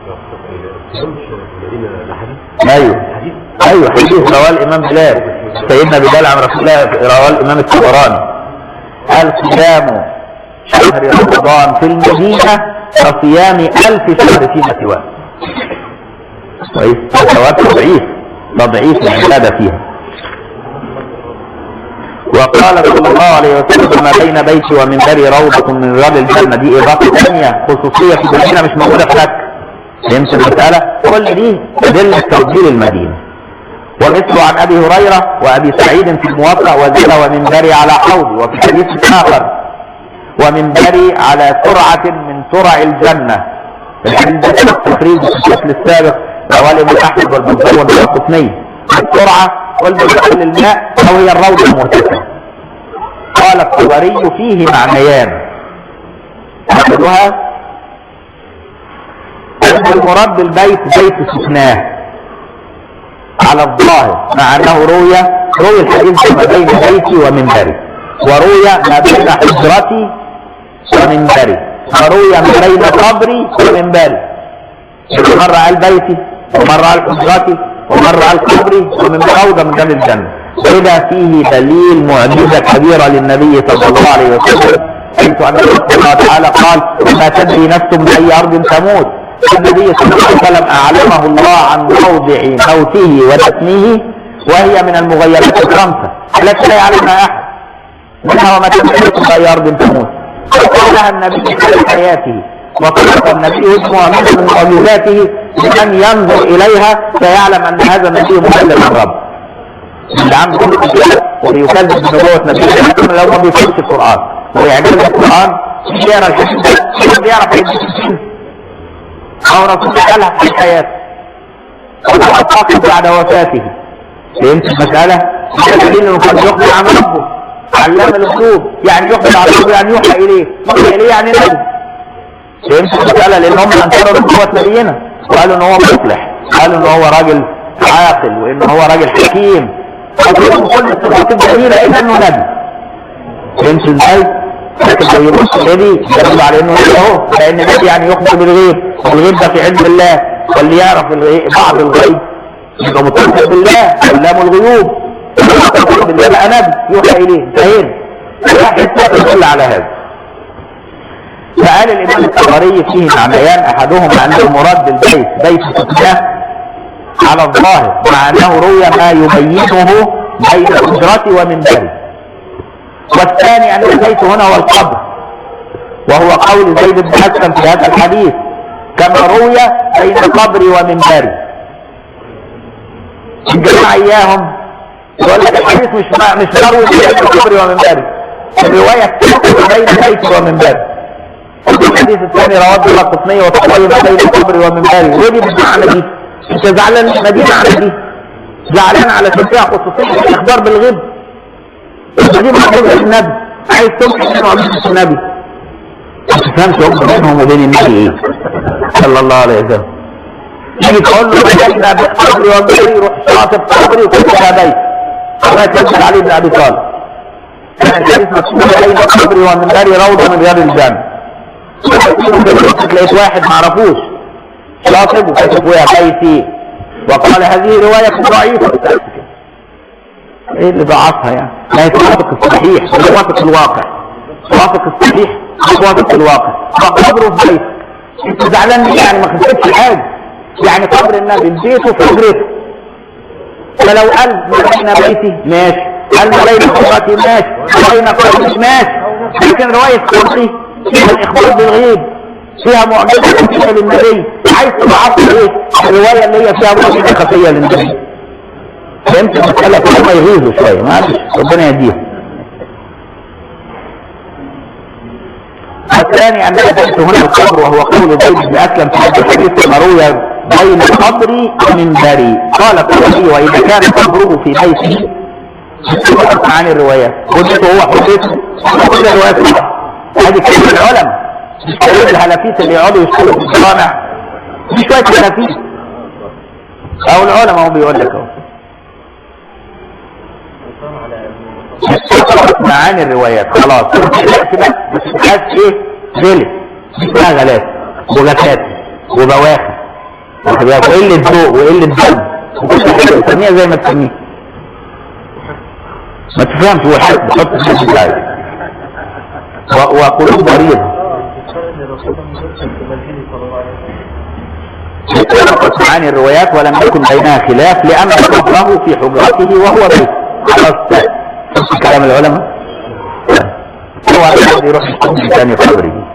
ايوه ايوه حديث رواه الامام بلال سيدنا بلال عن رسول الله رواه الامام الطبراني قال صيام شهر رمضان في المدينه كصيام الف شهر فيما سواه كويس سواء تضعيف تضعيف العباده فيها وقال صلى الله عليه وسلم ما بين بيتي ومنبري روضة من رياض الجنة دي إضافة ثانية خصوصية في المدينة مش موجودة في مكة فهمت المسألة؟ كل دي أدلة تفضيل المدينة ومثل عن أبي هريرة وأبي سعيد في الموطأ وزل ومنبري على حوضي وفي حديث آخر ومنبري على سرعة من سرع الجنة الحديث ده التخريج في الشكل السابق رواه الإمام أحمد والبزار والقطني السرعة والبدخل الماء أو هي الروضة المرتفعة قال الطبري فيه معنيان أحدها أن المراد بالبيت بيت سكناه على الظاهر مع أنه روي روي الحديث ما بين بيتي ومنبري وروي ما بين حجرتي ومنبري وروي ما بين قبري ومنبري مرة على بيتي ومرة على حجرتي ومر على القبر ومن روضة من رياض الجنة وإذا فيه دليل معجزة كبيرة للنبي صلى الله عليه وسلم حيث أن الله تعالى قال ما تدري نفس بأي أرض تموت النبي صلى الله عليه وسلم أعلمه الله عن موضع موته ودفنه وهي من المغيرات الخمسة التي لا يعلمها أحد منها وما تدري نفس بأي أرض تموت قالها النبي في حياته وطلب النبي اسمه من معجزاته لمن ينظر اليها فيعلم ان هذا النبي مكلم من رب اللي عنده كل كده وبيكذب بنبوة نبي الله لو ما بيفهمش القرآن ويعجبه القرآن يقرا الحديث ده بيعرف يديك السن او رسول قالها في حياته وتحقق بعد وفاته فهمت المسألة؟ ده دليل انه كان يخبر عن ربه علام القلوب يعني يخبر عن ربه يعني يوحى اليه يوحى اليه يعني نبي فهمت المسألة لان هم انكروا نبوة نبينا وقالوا ان هو مصلح قالوا ان هو راجل عاقل وان هو راجل حكيم وقالوا كل الصفات الجميلة الا انه نبي فهمت ازاي؟ لكن زي بص الذي يدل على انه نبي اهو لان النبي يعني يخبر بالغيب والغيب ده في علم الله واللي يعرف الغيب بعض الغيب يبقى متصل بالله علام الغيوب متصل بالله بقى نبي يوحى اليه انتهينا واحد تدل على هذا فقال الامام الطبري فيه معنيان احدهما ان المراد بالبيت بيت سكنه على الظاهر مع انه روي ما يبينه بين الحجرة ومنبره والثاني ان البيت هنا هو القبر وهو قول زيد بن حسن في هذا الحديث كما روي بين قبري ومنبري الجماعة اياهم يقول لك الحديث مش مش مروي بين قبري ومنبري الرواية بين بيتي ومنبري الحديث الثاني رواه القطنية وتقريب بين قبري ومنبري ودي بالمعنى دي انت زعلان من دي معنى دي زعلان على فيها خصوصية الاخبار بالغيب دي محفوظة النبي عايز تمحي انه عبد النبي ما تفهمش عقد بينهم وبين النبي ايه صلى الله عليه وسلم تيجي تقول له بجدنا بقبري وبري يروح شاطب قبري وكل ده بيت الله يتوكل عليه بن ابي طالب كان الحديث مكتوب بين قبري ومنبري روضه من رياض الجنه لقيت واحد ما عرفوش شاطب وكتب يا بيتي وقال هذه روايه ضعيفه ايه اللي ضعفها يعني لا يتوافق الصحيح يوافق الواقع يوافق الصحيح يوافق الواقع فقبره في بيت انت زعلان ليه يعني ما خسرتش حاجه يعني قبر النبي بيته في حجرته فلو قال ما بين بيتي ماشي قال ما بين حجرتي ماشي ما بين قبري ماشي لكن روايه قبري فيها الاخبار بالغيب فيها معجزه خفيه للنبي عايز تضعف ايه الروايه اللي هي فيها معجزه خفيه للنبي فهمت المسألة كل ما يغيظوا شوية معلش ربنا يهديهم الثاني أن أدرك هنا القبر وهو قول زيد بن أسلم في هذا الحديث المروي بين قبري ومنبري قال الطبري وإذا كان قبره في بيته عن الروايات قلت هو حديث كل الروايات هذه كلمة العلماء مش كلمة الهلافيس اللي يقعدوا يشتغلوا في الجوامع دي شوية هلافيس أو العلماء هو بيقول لك أهو معاني الروايات خلاص بس تحس ايه غلط دي اسمها غلات وغفات وبواخر وقلة ذوق وقلة دم وكل حاجة تسميها زي ما تسميها ما تفهمش هو حد بحط الناس بتاعي وقلوب مريضة اتفقت معاني الروايات ولم يكن بينها خلاف لأن قبره في حجرته وهو بيت خلاص كلام العلماء هو الذي يروح يكون ثاني قبره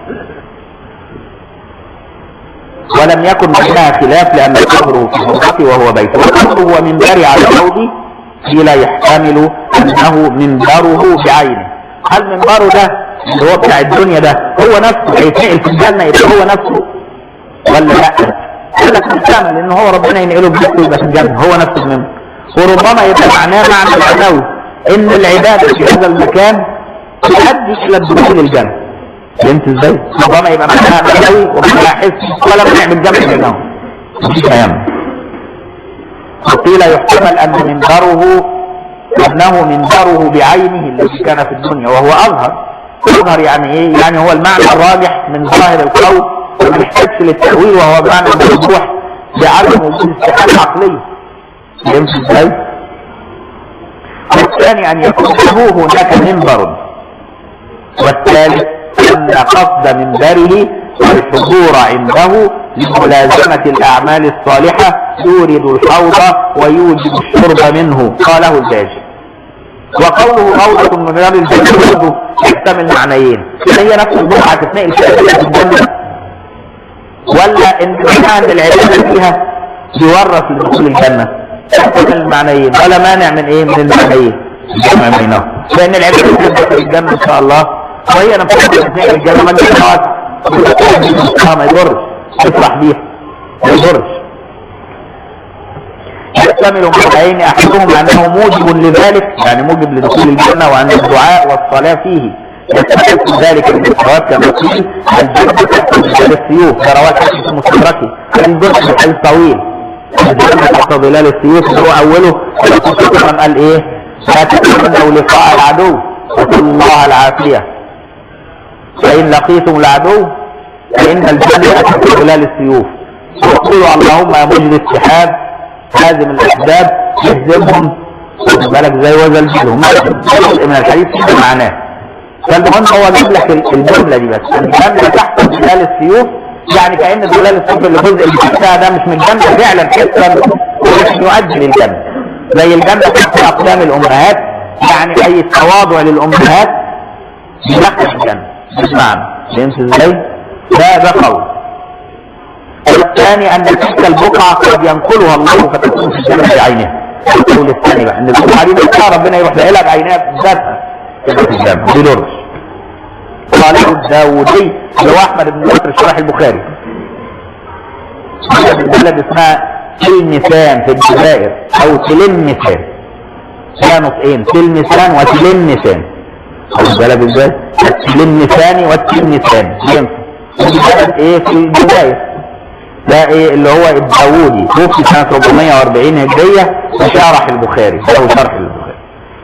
ولم يكن بينها خلاف لأن قبره في حجرته وهو بيت وقبره ومنبر على الحوض قيل يحتمل أنه منبره بعينه هل منبره ده اللي هو بتاع الدنيا ده هو نفسه هيتنقل في الجنة يبقى هو نفسه ولا لا قال لك محتمل ان هو ربنا ينقله بنفسه يبقى في الجنة هو نفس المنبر وربما يبقى معناه معنى معنوي ان العبادة في هذا المكان تؤدي الى الدخول الجنة فهمت ازاي؟ ربما يبقى معناها معنوي ومعناها حس ولا بنعمل جمع بينهم مفيش كلام وقيل يحتمل ان منبره انه منبره بعينه الذي كان في الدنيا وهو اظهر اظهر يعني ايه؟ يعني هو المعنى الراجح من ظاهر القول وما يحتاجش للتأويل وهو معنى المرجوح بعدم وجود استحالة عقلية فهمت ازاي؟ والثاني ان يكون له هناك منبر والثالث ان قصد منبره الحضور عنده لملازمة الاعمال الصالحة يورد الحوض ويوجب الشرب منه قاله الباجي وقوله روضة من رياض الجنة برضه يحتمل معنيين هي نفس البقعة تتنقل فيها في الجنة ولا ان معنى العباده فيها يورث لدخول الجنه من المعنيين ولا مانع من ايه من المعنيين الجمع بينهم لان العباده تدخل الجنه ان شاء الله وهي نفسها تدخل الجنه ما الجنه واسعه ما يضرش تفرح بيها ما يضرش يحتمل معنيين احدهما انه موجب لذلك يعني موجب لدخول الجنه وان الدعاء والصلاه فيه يستحق ذلك من الصلوات كما قيل الجنه تحت ظلال السيوف ده رواه حديث المستدركي الجزء الحديث طويل الجنه تحت ظلال السيوف اللي هو اوله الرسول قال ايه لا تتمنوا لقاء العدو وصلوا الله العافيه فان لقيتم العدو فان الجنه تحت ظلال السيوف وقولوا اللهم يا مجري السحاب هازم الاسباب يهزمهم خد بالك زي وزلزلهم جزء من الحديث كده معناه فالمهم هو جاب لك الجمله دي بس الجمله تحت ظلال السيوف يعني كان ظلال السيوف اللي الجزء اللي تحتها ده مش من الجنه فعلا حسا ولكن يؤدي للجنه زي الجنه تحت اقدام الامهات يعني اي التواضع للامهات يدخل الجنه بالمعنى فهمت ازاي؟ ده ده قول الثاني ان تلك البقعه قد ينقلها الله فتكون في الجنه بعينها القول الثاني بقى ان البقعه دي بقى ربنا يروح لها بعينها بذاتها كده في الجنه دي درس قاله الداودي اللي هو احمد بن بكر شرح البخاري في بلد اسمها تلمسان في الجزائر او تلمسان فيها نطقين تلمسان وتلمسان خد بالك ازاي؟ التلمسان والتلمسان ينفع دي بلد ايه في الجزائر ده ايه اللي هو الداوودي توفي سنة 440 هجرية وشرح البخاري له شرح البخاري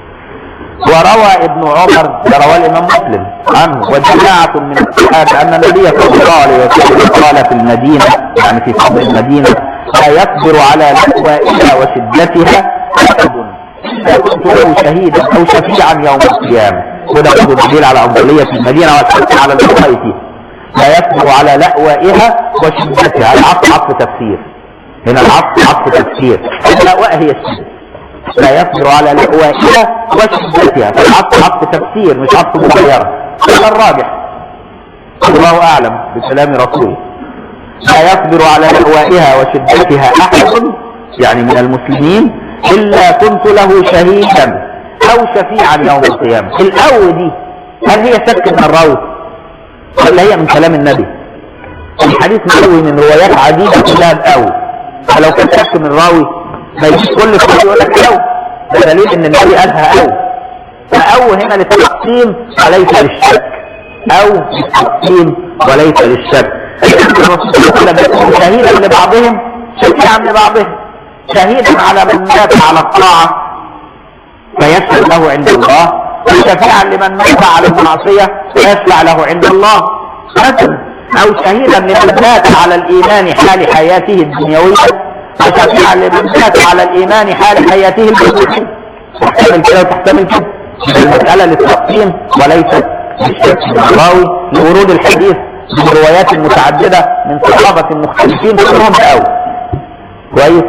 وروى ابن عمر ده رواه الامام مسلم عنه وجماعة من الصحابة ان النبي صلى الله عليه وسلم قال في المدينة يعني في صدر المدينة لا يصبر على لأوائها وشدتها احد الا كنت له شهيدا او شفيعا يوم القيامة وده برضه دليل على افضلية المدينة والحث على الوقاية فيها لا يصبر على لأوائها وشدتها العطف عطف تفسير هنا العطف عطف تفسير اللأواء هي الشدة لا يصبر على لأوائها وشدتها فالعطف عطف تفسير مش عطف مغيرة هذا الراجح الله أعلم بكلام رسوله لا يصبر على لأوائها وشدتها أحد يعني من المسلمين إلا كنت له شهيدا أو شفيعا يوم القيامة الأو دي هل هي شك من الراوي ولا هي من كلام النبي الحديث مروي من روايات عديدة كلها بأو فلو كان شك من راوي ما يجيش كل شوية يقول لك أو ده دليل إن النبي قالها أو فأو هنا للتقسيم وليس للشك أو للتقسيم وليس للشك الرسول صلى الله عليه وسلم شهيدا لبعضهم شفيعا لبعضهم شهيدا على من مات على الطاعة فيشهد له عند الله وشفيعا لمن مات على المعصية فيشفع له عند الله مثلا او شهيدا لمن مات على الايمان حال حياته الدنيوية وشفيعا لمن مات على الايمان حال حياته البشرية تحتمل كده وتحتمل كده المسألة للتقسيم وليست للشك الراوي لورود الحديث بالروايات المتعددة من صحابة مختلفين كلهم أو كويس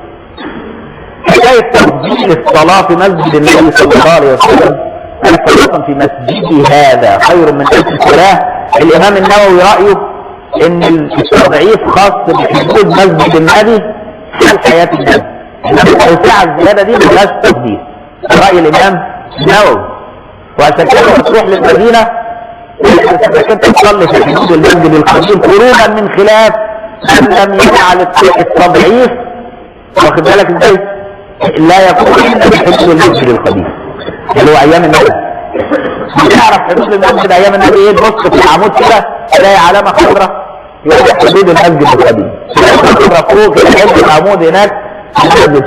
حكاية تفضيل الصلاة في مسجد النبي صلى الله عليه وسلم صلاة في مسجدي هذا خير من ألف صلاة الإمام النووي رأيه إن التضعيف خاص بحدود مسجد النبي حال حياة النبي إنما التوسعة الزيادة دي ملهاش تفضيل رأي الإمام النووي وعشان كده لما تروح للمدينة انك انت تصلي في حدود المسجد القديم خروجا من خلاف من لم يجعل التضعيف واخد بالك ازاي؟ لا يكون الا في حدود المسجد القديم اللي هو ايام النبي تعرف حدود المسجد ايام النبي ايه تبص في العمود كده تلاقي علامه خضراء يقول لك حدود المسجد القديم خضراء فوق كده عند العمود هناك في المسجد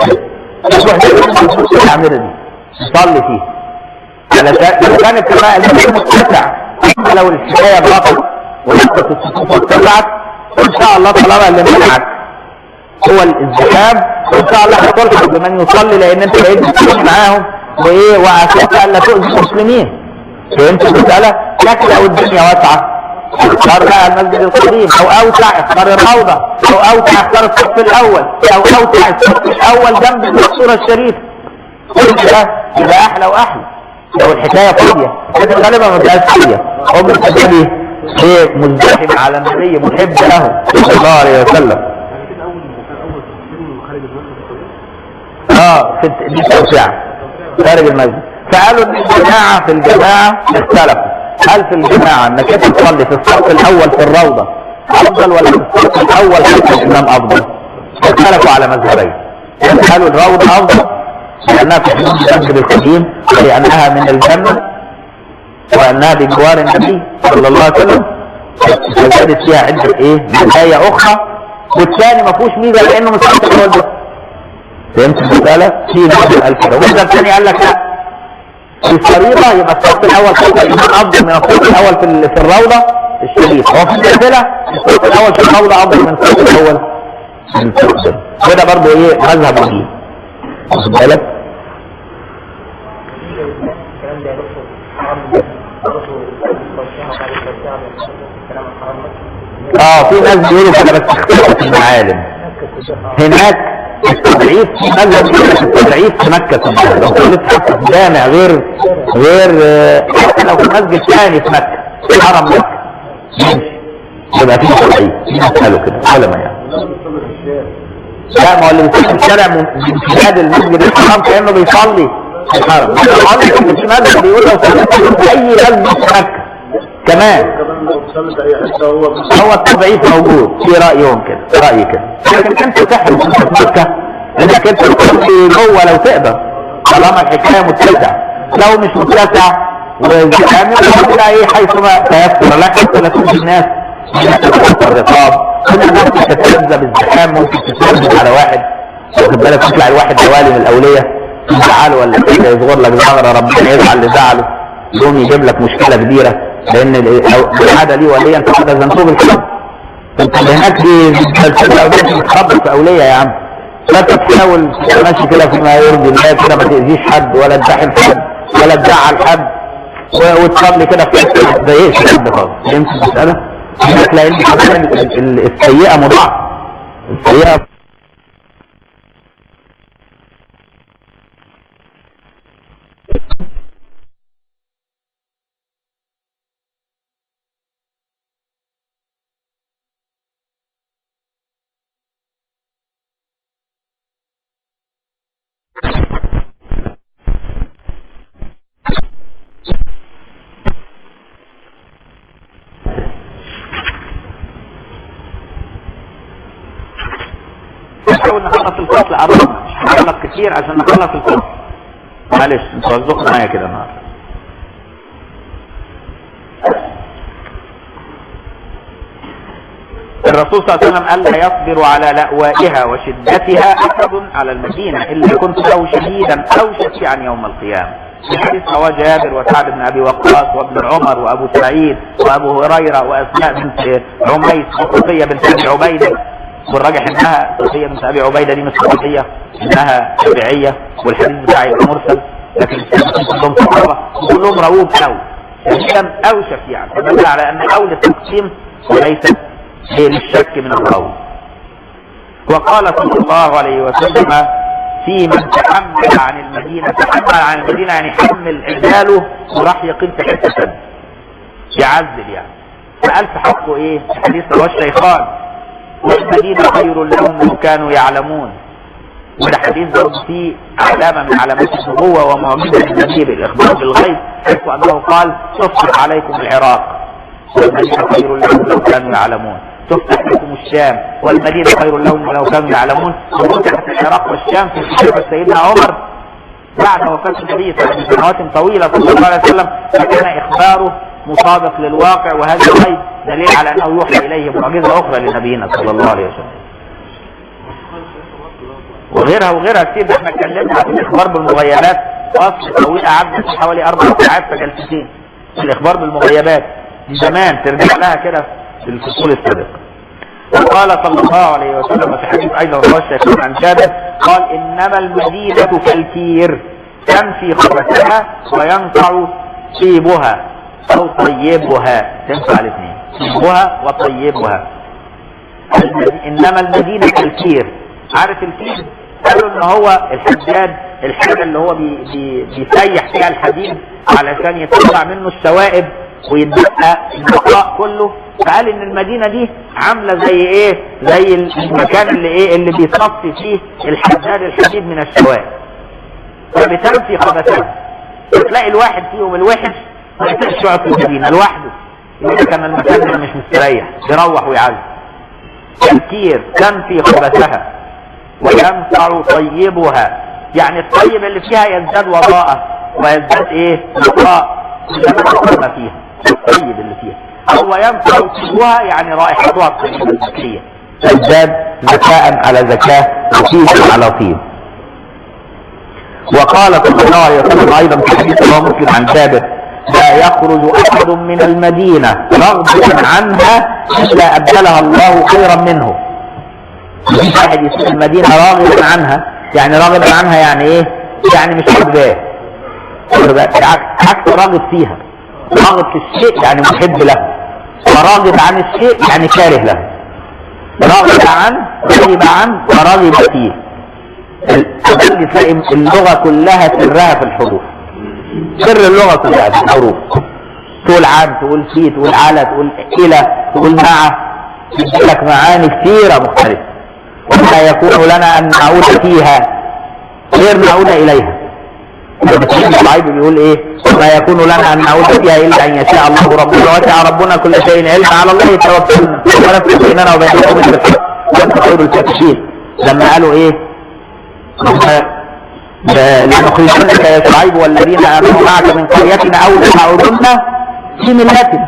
كده تروح العمودة دي تصلي فيه علشان كانت كمان المسجد متسع لو الحكايه بطل ولقطه الصفوف اتسعت ان شاء الله طالما اللي منعك هو الازدحام وان شاء الله هتلحق بمن يصلي لان انت بقيت بتصلي معاهم وايه وعساك الا تؤذي المسلمين فهمت المساله؟ لكن لو الدنيا واسعه اختار بقى المسجد القديم او اوسع اختار الروضه او اوسع اختار الصف الاول او اوسع الصف الاول جنب الصوره الشريفه كل ده يبقى احلى واحلى لو الحكايه فاضيه لكن غالبا ما بتبقاش فاضيه هم الحكايه ايه مزدحم على النبي محب له صلى الله عليه وسلم يعني كده اول كان اول تفسير خارج المسجد الطويل اه في الت- دي توسعة خارج المسجد فقالوا ان الجماعة في الجماعة اختلفوا هل في الجماعة انك انت تصلي في الصف الاول في الروضة افضل ولا في الصف الاول خلف الامام افضل اختلفوا على مذهبين قالوا الروضة افضل لانها في حدود المسجد القديم ولانها من الجنة وانها بجوار النبي صلى الله عليه وسلم فزادت فيها عدة ايه مزايا اخرى والثاني ما فيهوش ميزة لانه مش الصف الاول بس فهمت المسألة؟ في نظر قال كده والنظر الثاني قال لك لا في الفريضة يبقى الصف الأول خلف الإمام أفضل من الصف الأول في ال- في الروضة الشريف هو في النافلة الصف الأول في الروضة أفضل من الصف الأول في الفريضة وده برضه إيه مذهب جديد واخد بالك؟ الكلام ده يدخل حرام برضه التوسعة بعد التوسعة الكلام الحرام اه في ناس بيقولوا كده بس اختلفت المعالم هناك التضعيف في مذهب يقول لك التضعيف في مكة كلها لو صليت حتى في جامع غير غير آه، حتى لو في مسجد ثاني في مكة في حرم مكة يمشي يبقى في تضعيف في ناس قالوا كده علماء يعني لا ما هو اللي بيصلي في الشارع من من بلاد المسجد الحرام كانه بيصلي في الحرم الحرم في مذهب بيقول لو صليت في اي مسجد في مكة كمان كمان لو صلت اي حته هو هو التضعيف موجود في رأيهم كده رأي كده لكن انت تحرم انت في مكة انك انت تصلي جوه لو تقدر طالما الحكاية متسع لو مش متسع وزحام يبقى كده ايه حيثما تيسر لك حتى لا تؤذي الناس تتكسر الرقاب كل الناس تتلذذ بالزحام ممكن تتلذذ على واحد واخد بالك تطلع الواحد دوالي من الاولياء يزعله ولا كده يصغر لك ظهره ربنا يزعل اللي زعله يقوم يجيب لك مشكله كبيره لان ال- لو هذا لي وليا انت كده زنتوب الحب انت اللي هناك دي بتبقى اولاد بتخبط في اولياء يا عم لا انت تحاول تبقى ماشي كده فيما يرضي الله كده ما تاذيش حد ولا تزاحم حد ولا تزعل حد و- وتصلي كده في حته ما تضايقش حد خالص فهمت المساله؟ هناك لان كمان ال- ال- السيئه مضاعفه السيئه نحاول نخلص الفصل قربنا مش هنخلص كتير عشان نخلص الفصل معلش انتوا رزقوا معايا كده النهارده الرسول صلى الله عليه وسلم قال لا يصبر على لأوائها وشدتها أحد على المدينة إلا كنت له شهيدا أو شفيعا يوم القيامة في حديث رواه جابر وسعد بن أبي وقاص وابن عمر وأبو سعيد وأبو هريرة وأسماء بنت عميس وصفية بنت أبي عبيدة والراجح انها صفية بنت ابي عبيدة دي مش صحابية انها تابعية والحديث بتاعي مرسل لكن كلهم صحابة كلهم رووه او شهيدا او شفيعا فدل على ان او للتقسيم وليست هي للشك من الراوي وقال صلى الله عليه وسلم في من تحمل عن المدينة تحمل عن المدينة يعني حمل عداله وراح يقيم في حتة ثانية يعزل يعني فقال في حقه ايه؟ حديث رواه الشيخان والمدينة خير لهم لو كانوا يعلمون وده حديث برضه فيه علامة من علامات النبوة ومعجزة النبي بالإخبار بالغيب حيث أنه قال تفتح عليكم العراق والمدينة خير لهم لو كانوا يعلمون تفتح لكم الشام والمدينة خير لهم لو كانوا يعلمون وفتحت العراق والشام في خلافة سيدنا عمر بعد وفاة النبي بعد سنوات طويلة صلى الله عليه وسلم فكان إخباره مصادق للواقع وهذا الغيب دليل على أنه يوحى إليه معجزة أخرى لنبينا صلى الله عليه وسلم وغيرها وغيرها كتير ده احنا اتكلمنا عن الاخبار بالمغيبات فصل طويل قعدنا فيه حوالي اربع ساعات في جلستين في الاخبار بالمغيبات دي زمان ترجع لها كده في الفصول السابقه وقال صلى الله عليه وسلم في حديث ايضا رواه الشيخين عن جابر قال انما المدينه كالكير تنفي خبثها وينفع طيبها او طيبها تنفع الاثنين طيبها وطيبها المدي- انما المدينه كالكير عارف الكير قالوا ان هو الحداد الحاجه اللي هو بي بي بيسيح فيها الحديد علشان يطلع منه السوائب ويتبقى البقاء كله فقال ان المدينه دي عامله زي ايه زي المكان اللي ايه اللي بيصفي فيه الحداد الحديد من الشوائب فبتنفي خبثها تلاقي الواحد فيهم الوحش ما يقدرش يقعد في المدينه لوحده يقول لك انا المكان ده مش مستريح يروح ويعزل تفكير تنفي خبثها وينفع طيبها يعني الطيب اللي فيها يزداد وضاءة ويزداد ايه نقاء كلما تقرب فيها الطيب اللي فيها هو ينفع طيبها يعني رائحتها الطيبة الزكية تزداد ذكاء على ذكاء وطيب على طيب وقال صلى الله عليه وسلم ايضا في حديث رواه مسلم عن جابر لا يخرج احد من المدينه رغبه عنها الا ابدلها الله خيرا منه مفيش واحد يسيب المدينه راغبا عنها يعني راغبا عنها يعني ايه؟ يعني مش عاجباه عكس راغب فيها راغب في الشيء يعني محب له وراغب عن الشيء يعني كاره له راغب عن رغب عن ورغب فيه تخلي تلاقي اللغة كلها سرها في الحروف سر اللغة كلها في الحروف تقول عن تقول في تقول على تقول إلى تقول مع لك معاني كثيرة مختلفة وما يكون لنا أن نعود فيها غير نعود إليها العيب بيقول ايه ما يكون لنا ان نعود فيها الا ان يشاء الله ربنا وسع ربنا كل شيء علما على الله توكلنا ونفس بيننا وبين قوم بالحق وانت خير الفاتحين لما قالوا ايه لنخرجنك يا شعيب والذين امنوا معك من قريتنا او لتعودن في ملتنا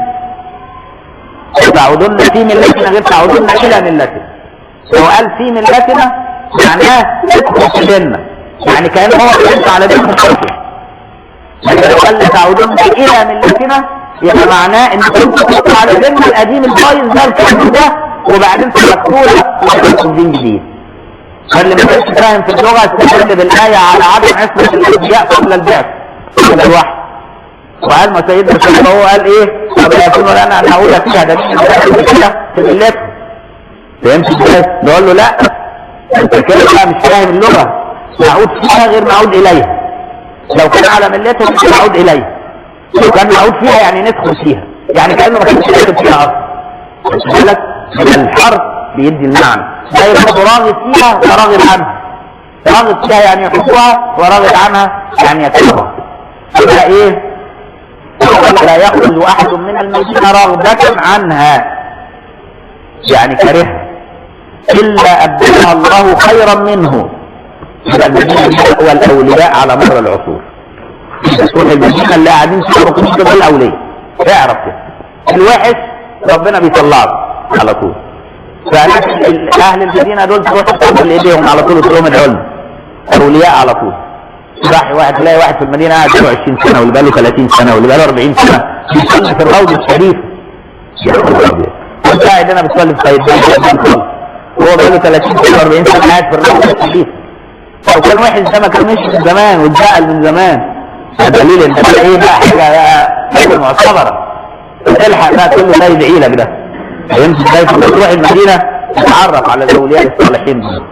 تعودن في ملتنا غير تعودن الى ملتنا لو قال في ملتنا معناه ادخل في ديننا يعني كان هو بينت على دين مختلف لكن لو قال تعودن الى ملتنا يبقى معناه ان كنت تدخل على ديننا القديم البايظ ده الكلام ده وبعدين تدخلها وتدخل دين جديد فاللي ما كانش فاهم في اللغه استدل بالايه على عدم عصمه الانبياء قبل البعث قبل الوحي وقال ما سيدنا صلى هو قال ايه طب يكون لنا ان نعود فيها ده كده في ملتنا فهمت ازاي؟ نقول له لا انت كده بقى مش فاهم اللغه نعود فيها غير نعود اليها لو كان على ملتهم مش نعود اليها لو كان نعود فيها يعني ندخل فيها يعني كانه ما كانش داخل فيها اصلا خد بالك الحرف بيدي المعنى لا يبقى راغب فيها وراغب عنها راغب فيها يعني يحبها وراغب عنها يعني يكرهها يبقى ايه لا يخرج احد من المدينه راغبة عنها يعني كرهها الا ابدلها الله خيرا منه يبقى المدينه دي هو الاولياء على مر العصور تروح المدينه اللي قاعدين فيها ركنين دول الاولياء اعرف كده الوحش ربنا بيطلعه على طول فاهل المدينه دول تروح تقبل ايديهم على طول تقول لهم ادعوا لنا اولياء على طول راح واحد تلاقي واحد في المدينه قاعد 20 سنه واللي بقى له 30 سنه واللي بقى له 40 سنه بيصلي في الروض الشريف يا خبر ابيض وانت قاعد هنا بتصلي في خير وهو بقى له 30 سنه 40 سنه قاعد في الروض الشريف لو كان وحش ده ما كان مشي من زمان واتزعل من زمان ده دليل ان ده ايه بقى حاجه حاجه معتبره الحق بقى كله ده يدعي لك ده فهمت ازاي تروح المدينه تتعرف على الاولياء الصالحين دول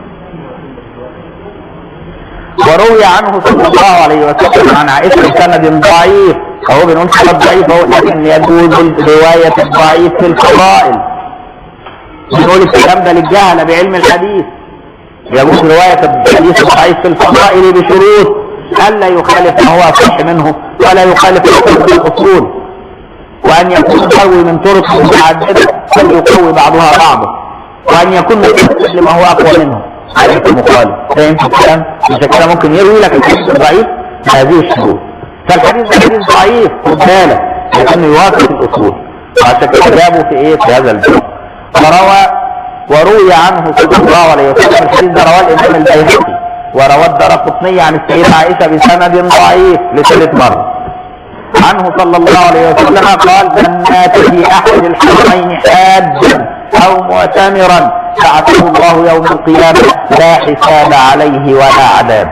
وروي عنه صلى الله عليه وسلم عن عائشة بسند ضعيف فهو بنقول سند ضعيف هو لكن يجوز رواية الضعيف في الفضائل بنقول الكلام ده للجهلة بعلم الحديث يجوز رواية الحديث الضعيف في الفضائل بشروط ألا يخالف ما هو أصح منه ولا يخالف حكم الأصول وأن يكون قوي من طرق متعددة بل يقوي بعضها بعضا وأن يكون مستقبل لما هو أقوى منه عليك المخالف فهمت الكلام؟ مش كده ممكن يروي لك الحديث الضعيف بهذه الشروط فالحديث ده حديث ضعيف خد بالك لأنه يوافق الأصول وعشان كده جابوا في إيه في هذا الباب وروى وروي عنه صلى الله عليه وسلم الحديث ده رواه الإمام البيهقي وروى الدرقطني عن السيدة عائشة بسند ضعيف لثالث مرة عنه صلى الله عليه وسلم قال من مات في احد الحرمين حاجا او معتمرا بعثه الله يوم القيامة لا حساب عليه ولا عذاب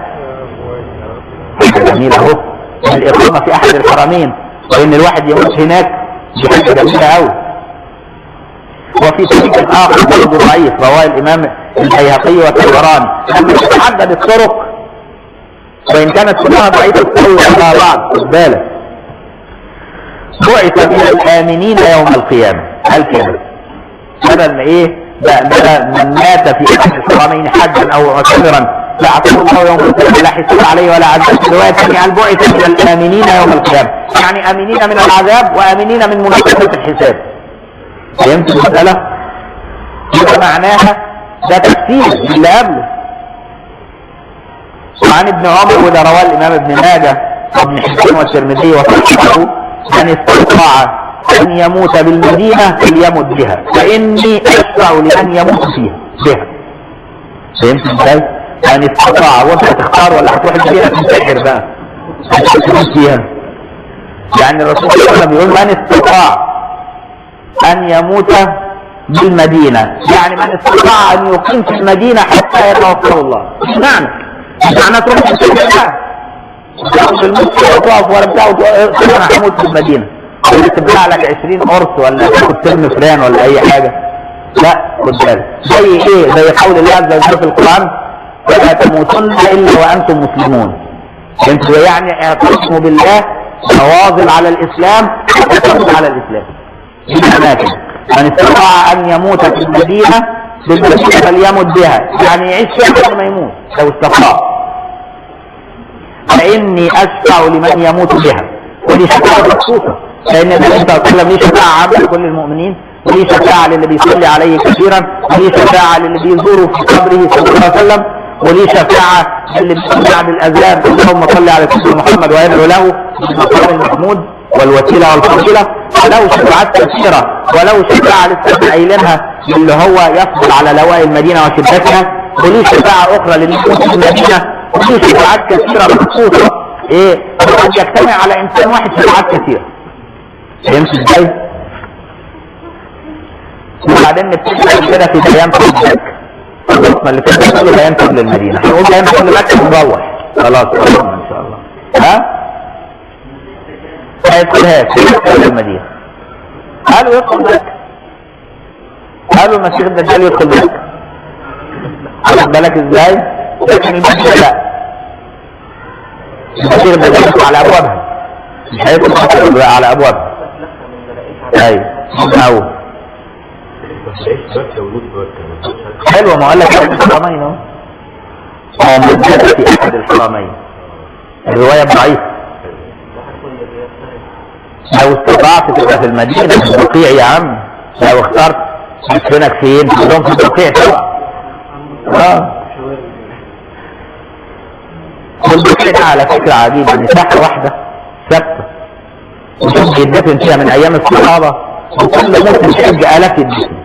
جميل اهو الاقامة في احد الحرمين وان الواحد يموت هناك دي حاجة جميلة قوي وفي طريق اخر برضه ضعيف رواه الامام البيهقي والطبراني لما تتعدد الطرق وان كانت كلها ضعيفة تسوي على بعض خد بالك بعث من الآمنين يوم القيامة قال كده بدل ما ايه بقى بدل من مات في احد الحرمين حجا او معتمرا لا اعطيه الله يوم القيامة لا حساب عليه ولا عذاب في رواية ثانية قال بعث من الآمنين يوم القيامة يعني آمنين من العذاب وآمنين من منافسة الحساب فهمت المسألة؟ يبقى معناها ده تفسير اللي قبله وعن ابن عمر وده رواه الامام ابن ماجه وابن حبان والترمذي وصححه من استطاع ان يموت بالمدينه فليمت بها فاني اشفع لمن يموت فيها بها فهمت ازاي؟ من استطاع وانت هتختار ولا هتروح المدينه تنتحر بقى هتموت فيها يعني الرسول صلى الله عليه وسلم بيقول من استطاع ان يموت بالمدينه يعني من استطاع ان يقيم في المدينه حتى يتوفاه الله معنى معناه تروح تنتحر تاخد المسك وتقف ورا بتاع وتقول انا هموت في المدينه ولا تبلع لك 20 قرص ولا تاخد سم فران ولا اي حاجه لا خد بالك زي ايه زي قول الله عز وجل في القران ولا تموتن الا وانتم مسلمون انت يعني اعتصموا بالله تواظل على الاسلام وتموت على الاسلام دي معناها كده من استطاع ان يموت في المدينه بالمدينه فليمت بها يعني يعيش فيها قبل ما يموت لو استطاع فاني اشفع لمن يموت بها ودي شفاعه مخصوصه لان النبي صلى الله عليه وسلم ليه شفاعه عامه لكل المؤمنين وليه شفاعه للي بيصلي عليه كثيرا وليه شفاعه للي بيزوره في قبره صلى الله عليه وسلم وليه شفاعه للي بيسمع بالاذان اللهم صل على سيدنا محمد ويدعو له بالمقام المحمود والوسيله والفضيله ولو شفاعات كثيره ولو شفاعه لسه قايلينها اللي هو يصبر على لواء المدينه وشدتها وليه شفاعه اخرى للي يموت في المدينه وليه شفاعات كثيره مخصوصه ايه قد يجتمع على انسان واحد شفاعات كثيره فهمت ازاي؟ وبعدين نبتدي كده في بيان قبل مكه الرسمه اللي فاتت كله بيان قبل المدينه هنقول بيان قبل مكه ونروح خلاص خلصنا ان شاء الله ها؟ ما يدخلهاش قبل المدينه قالوا يدخل مكه قالوا المسيح الدجال يدخل مكه واخد بالك ازاي؟ لكن المدينه لا المسيح الدجال يدخل على ابوابها مش هيدخل على ابوابها ايوه من اول حلوة ما قال لك احد الحرمين اهو هو موجود في احد الحرمين الرواية ضعيفة لو استطعت تبقى في المدينة في البقيع يا عم لو اخترت مسكنك فين كلهم في البقيع طبعا اه والبقيع ده على فكرة عجيبة مساحة واحدة ثابتة وشوف بيدفن فيها من ايام الصحابة وكل موسم حج الاف يدفن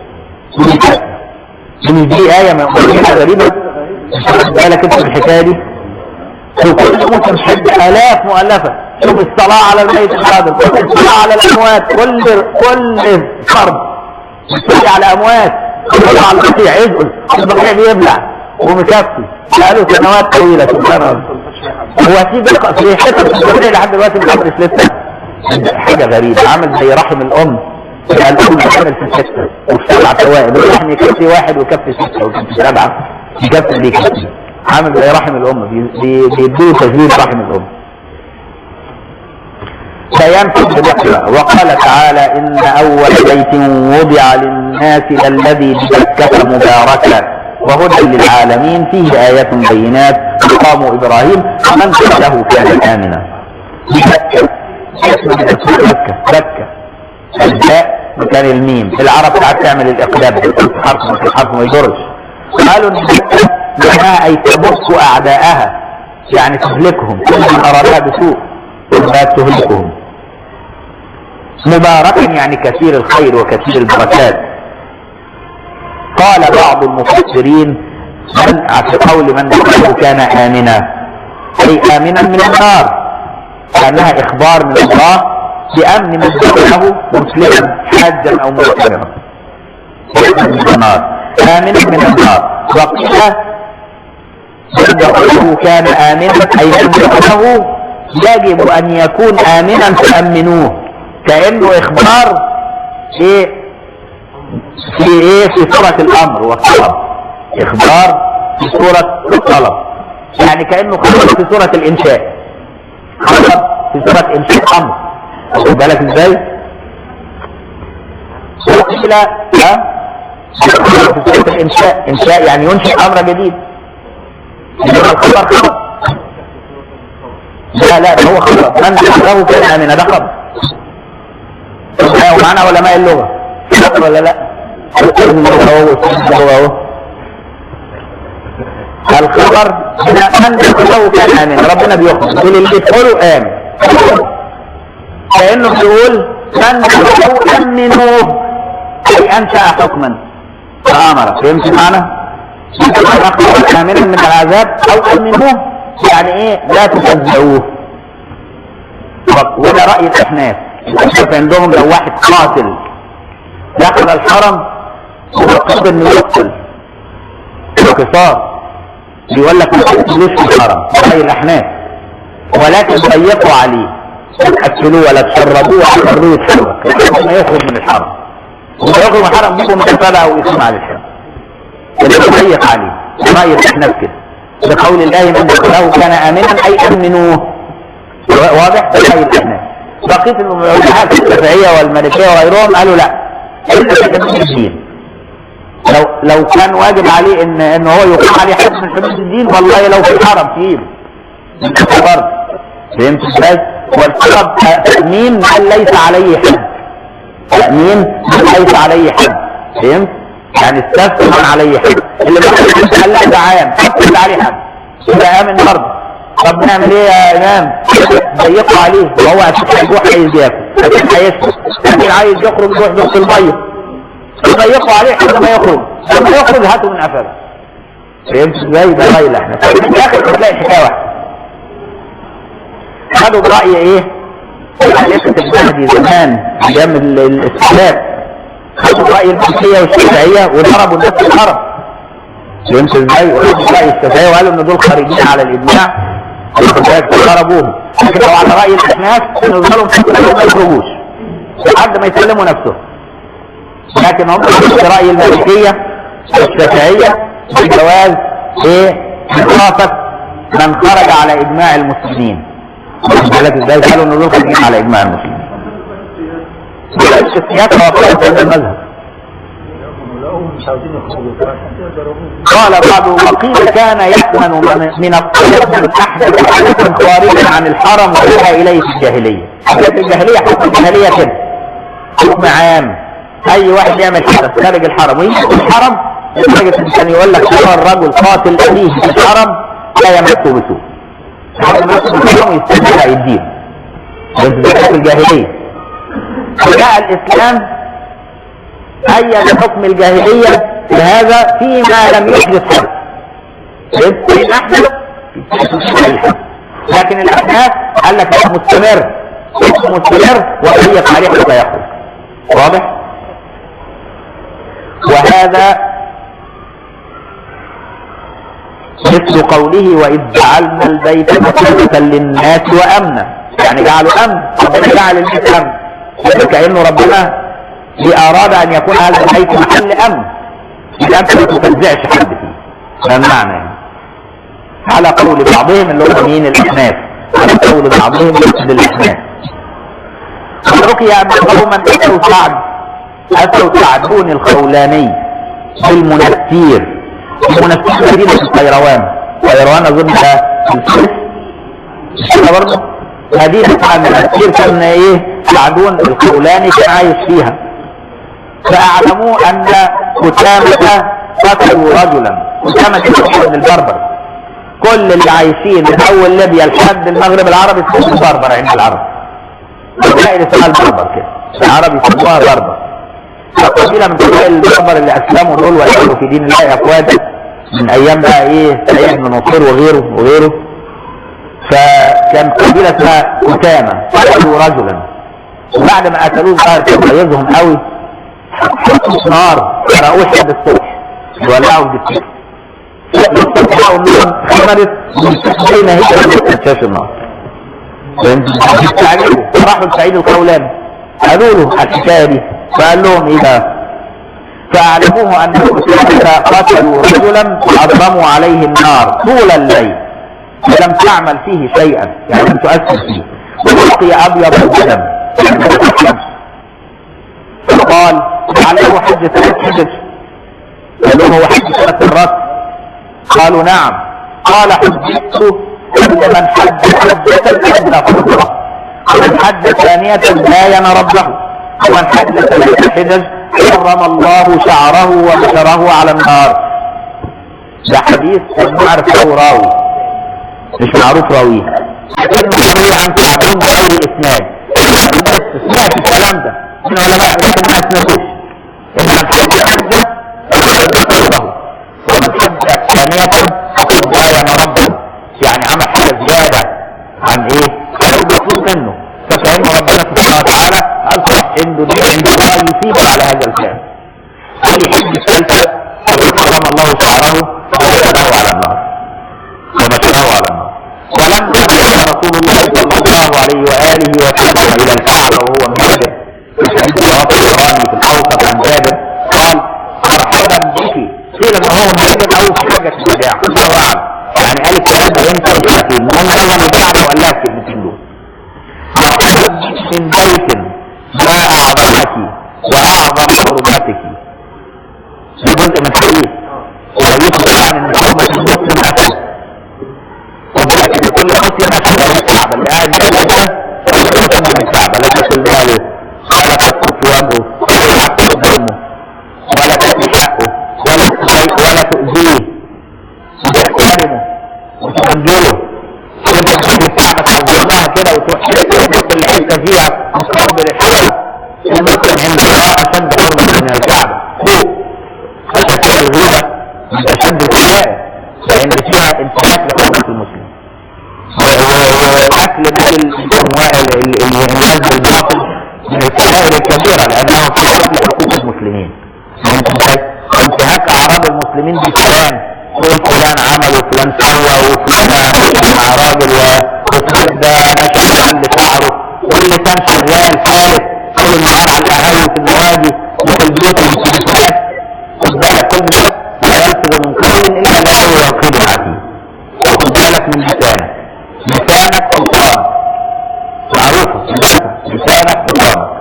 من دي آية مؤمنة غريبة مش واخد بالك انت من الحكاية دي في كل موسم حج آلاف مؤلفة شوف الصلاة على الميت الحاضر كل الصلاة على الأموات كل كل فرد يصلي على أموات كل على البقيع يزقل البقيع بيبلع ومكفي بقاله سنوات طويلة سبحان الله هو في بقى في حتة في البقيع لحد دلوقتي محدش لسه حاجة غريبة عامل زي رحم الأم الأم بتعمل في ستة وفي سبعة توائم الرحم يكفي واحد ويكفي ستة ويكفي سبعة يكفي بيكفي عامل زي رحم الأم بيديه تجديد رحم الأم سينفذ بكرة وقال تعالى إن أول بيت وضع للناس للذي ببكة مباركا وهدى للعالمين فيه آيات بينات مقام إبراهيم ومن دخله كان آمنا بكة اسم بكة بكة الباء مكان الميم العرب ساعات تعمل الإقلاب حرف ممكن حرف ما يضرش قالوا إن بكة معناها أي تبص أعداءها يعني تهلكهم كل من أرادها بسوء لا تهلكهم مبارك يعني كثير الخير وكثير البركات قال بعض المفسرين من في قول من دخله كان آمنا أي آمنا من النار كأنها إخبار من الله بأمن من دخله مسلما حاجا أو معتمرا من النار آمنا من النار وقيل من دخله كان آمنا أي من دخله يجب أن يكون آمنا فأمنوه كأنه إخبار في في إيه في سورة الأمر والطلب إخبار في سورة الطلب يعني كأنه خبر في سورة الإنشاء خبر في سورة إنشاء أمر واخد بالك ازاي؟ وقيل ها في سورة الانشاء انشاء يعني ينشئ امر جديد انما الخبر خبر لا لا ده هو خبر من حفظه كان امنا ده خبر ومعنا علماء اللغه خبر ولا لا؟ هو هو الخبر هنا من حفظه كان امنا ربنا بيخبر يقول اللي يدخلوا امن كانه بيقول من حفظه امنوه اي انشا حكما فامر فهمت معنى؟ أخبر آمنا من العذاب أو أمنوه يعني إيه لا تفزعوه وده رأي الأحناف الأحناف عندهم لو واحد قاتل دخل الحرم وقصد إنه يقتل قصاص بيقول لك ما تقتلوش في الحرم رأي الأحناف ولكن ضيقوا عليه لا تأكلوه ولا تشربوه ولا تخلوه يتحرك لحد ما يخرج من الحرم وإذا يخرج من الحرم يجيبوا مكافأة أو يسمع للحرم اللي ضيق عليه رأي الأحناف كده بقول الله من دخله كان آمنا أي أمنوه واضح رأي الأحناف بقية العلماء الشافعية والمالكية وغيرهم قالوا لا إلا في حدود الدين لو لو كان واجب عليه ان ان هو يقيم عليه حد من حدود الدين والله لو في الحرم في ايده برضه فهمت ازاي؟ والسبب تأمين من ليس عليه حد تأمين من ليس عليه حد فهمت؟ يعني استثنى من عليه حد اللي مثلا قال لا ده عام اللي عليه حد يبقى امن برضه طب نعمل ايه يا امام ضيقوا عليه وهو عشان هيجوع عايز ياكل عشان هيشرب لكن عايز يخرج يروح يدخل الميه ضيقوا عليه حتى ما يخرج لما يخرج هاتوا من قفاه فهمت ازاي ده راي احنا في الاخر هتلاقي حكايه واحده خدوا براي ايه؟ خليفه المهدي زمان ايام الاسلام خدوا رأي المالكية والشافعية وضربوا الناس في الحرم فهمت ازاي؟ وخدوا رأي الشافعية وقالوا ان دول خارجين على الإجماع ضربوهم لكن لو على رأي الأحناف نزلوا في الحرم ما يخرجوش لحد ما يسلموا نفسهم لكن هم في رأي المالكية والشافعية بجواز ايه؟ إخافة من خرج على إجماع المسلمين بالك ازاي قالوا ان دول خارجين على إجماع المسلمين السياسة وقفت عند المذهب مش عاوزين يخرجوا فعشان كده ضربوه قال بعض وقيل كان يأمن من, من الطيب من أحدث حدث خارجا عن الحرم وجاء إليه في الجاهلية حدث الجاهلية حتى الجاهلية كده حكم عام أي واحد يعمل حدث خارج الحرم ويجي في الحرم لدرجة إن كان يقول لك يرى الرجل قاتل أبيه في الحرم لا يمسه بسوء لحد ما يدخل الحرم يستنى يديه بس في الجاهلية جاء الإسلام أيد حكم الجاهلية لهذا فيما لم يحدث حدث إن أحدث لكن الأحداث قال لك لا مستمر مستمر وضيق عليه حتى يخرج واضح؟ وهذا مثل قوله وإذ جعلنا البيت مثابة للناس وأمنا يعني جعلوا أمن ربنا جعل البيت أمن كأنه ربنا أراد أن يكون هذا البيت محل أمن يبقى أنت ما تفزعش حد فيه ده المعنى يعني على قول بعضهم اللي هم مين الأحناف على قول بعضهم مثل الأحناف وحكي أن قوما أتوا سعد أتوا سعد بن الخولاني بالمنستير المنستير مدينة القيروان القيروان أظن ده في الفلس مش كده برضه مدينة المنستير كان إيه سعدون الخولاني كان عايش فيها فأعلموا أن كتامة قتلوا رجلا كتامة من البربر كل اللي عايشين من أول ليبيا لحد المغرب العربي اسمهم بربر عند العرب قبائل اسمها البربر كده العرب يسموها بربر قبيلة من قبائل البربر اللي أسلموا دول وأسلموا في دين الله أفواجا من أيام بقى إيه سعيد بن نصير وغيره وغيره فكان قبيلة اسمها كتامة قتلوا رجلا وبعد ما قتلوه ظهر كان ميزهم قوي حطوا نار حرقوه لحد الصبح ولعوا الجسم يستطيعوا انهم خمرت بين هي استنشاش النار استعجبوا راحوا لسعيد القولاني قالوا له الحكايه دي فقال لهم ايه بقى فاعلموه انهم قتلوا رجلا اضرموا عليه النار طول الليل فلم تعمل فيه شيئا يعني لم تؤثر فيه وبقي ابيض الدم قال لعله حج ثلاث حجج قال لهم هو حج ثلاث مرات قالوا نعم قال حججت ان من حج حجة حج فرضها ومن حج ثانية باين ربه ومن حج ثلاث حجج حرم الله شعره وبشره على النار ده حديث نعرف له راوي مش معروف راويه لكن مروي عن تعبين بغير اسناد بس سمعت الكلام ده من علماء لكن ما اسندوش ان من حج حجه فرضه ومن حج ثانية فقد باين ربه يعني عمل حاجة زيادة عن ايه؟ كان المطلوب منه فكأن ربنا سبحانه وتعالى أصبح عنده دين عند الله يثيب على هذا الفعل أي حج الثالثة حرم الله شعره ومشره على النار ومشره على النار ولما كان رسول الله صلى الله عليه وآله وسلم إلى الكعبة وهو مهاجر في حديث رواه الطبراني في الأوسط عن جابر قال مرحبا بك قيل ان هو مهاجر او في حاجه الوداع الله اعلم يعني قال الكلام ده امتى مش عارفين المهم اول الكعبه وقال لها الكلمتين دول مرحبا بك من بيت ما اعظمك واعظم حرمتك دي جزء من حديث وبيت طبعا ان حرمه المسلم اسد وبالتالي كل مسلم اسد من الكعبه اللي قاعد يتكلم ده مسلم من الكعبه لا تاكل ماله ولا تسقط في وجهه ولا تعقد دمه ولا تأتي حقه ولا تضايق ولا تؤذيه وتحترمه وتخجله وانت تشوف الكعبة تعظمها كده وتروح تحط اللي انت فيها مقابل الحرم المسلم عند الله اشد حرمة من الكعبة فوق اشد الغيبة من اشد الكبائر لان فيها انتهاك لحرمة المسلم واكل مثل الناس بالباطل من الكبائر الكبيرة لانه في قتل حقوق المسلمين انتهاك اعراض المسلمين بالكلام تقول فلان عمل وفلان سوى وفلان مشى مع راجل وفلان ده مشى عند شعره واللسان شغال فارس طول النهار على القهاوي في النوادي وفي البيوت والمستشفيات خد بالك كل ده لا يلفظ من قول الا له رقيب عتيد وخد بالك من لسانك لسانك سلطان معروفه لسانك سلطان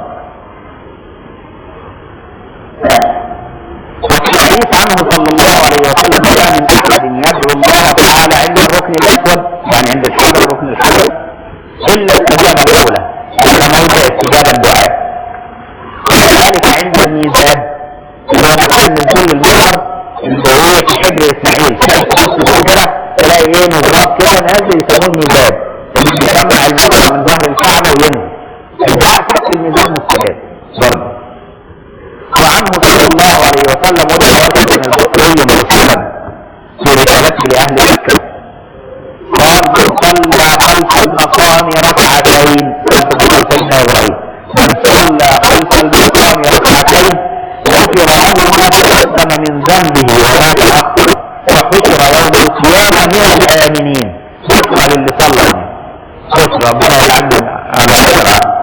وفي الحديث عنه صلى الله عليه وسلم ما من احد يدعو الله تعالى عند الركن الاسود يعني عند الحجر الركن الحجر الا استجاب الاولى الا موضع استجاب الدعاء وكذلك عند الميزان اللي هو مكان نزول المطر اللي هو في حجر اسماعيل كده تلاقي ايه مزراب كده نازل يسموه الميزان اللي بيجمع المطر من ظهر الكعبه وينزل الدعاء تحت الميزان مستجاب برضه وعنه صلى الله عليه وسلم وده برضه من البخاري مرسلا في رسالته لاهل مكه قال من صلى خلف المقام ركعتين كنت بقول سيدنا ابراهيم من صلى خلف المقام ركعتين غفر له ما تقدم من ذنبه وما تاخر وحشر يوم القيامه من الامنين بشرى للي صلى بشرى ربنا يلعننا على الشرع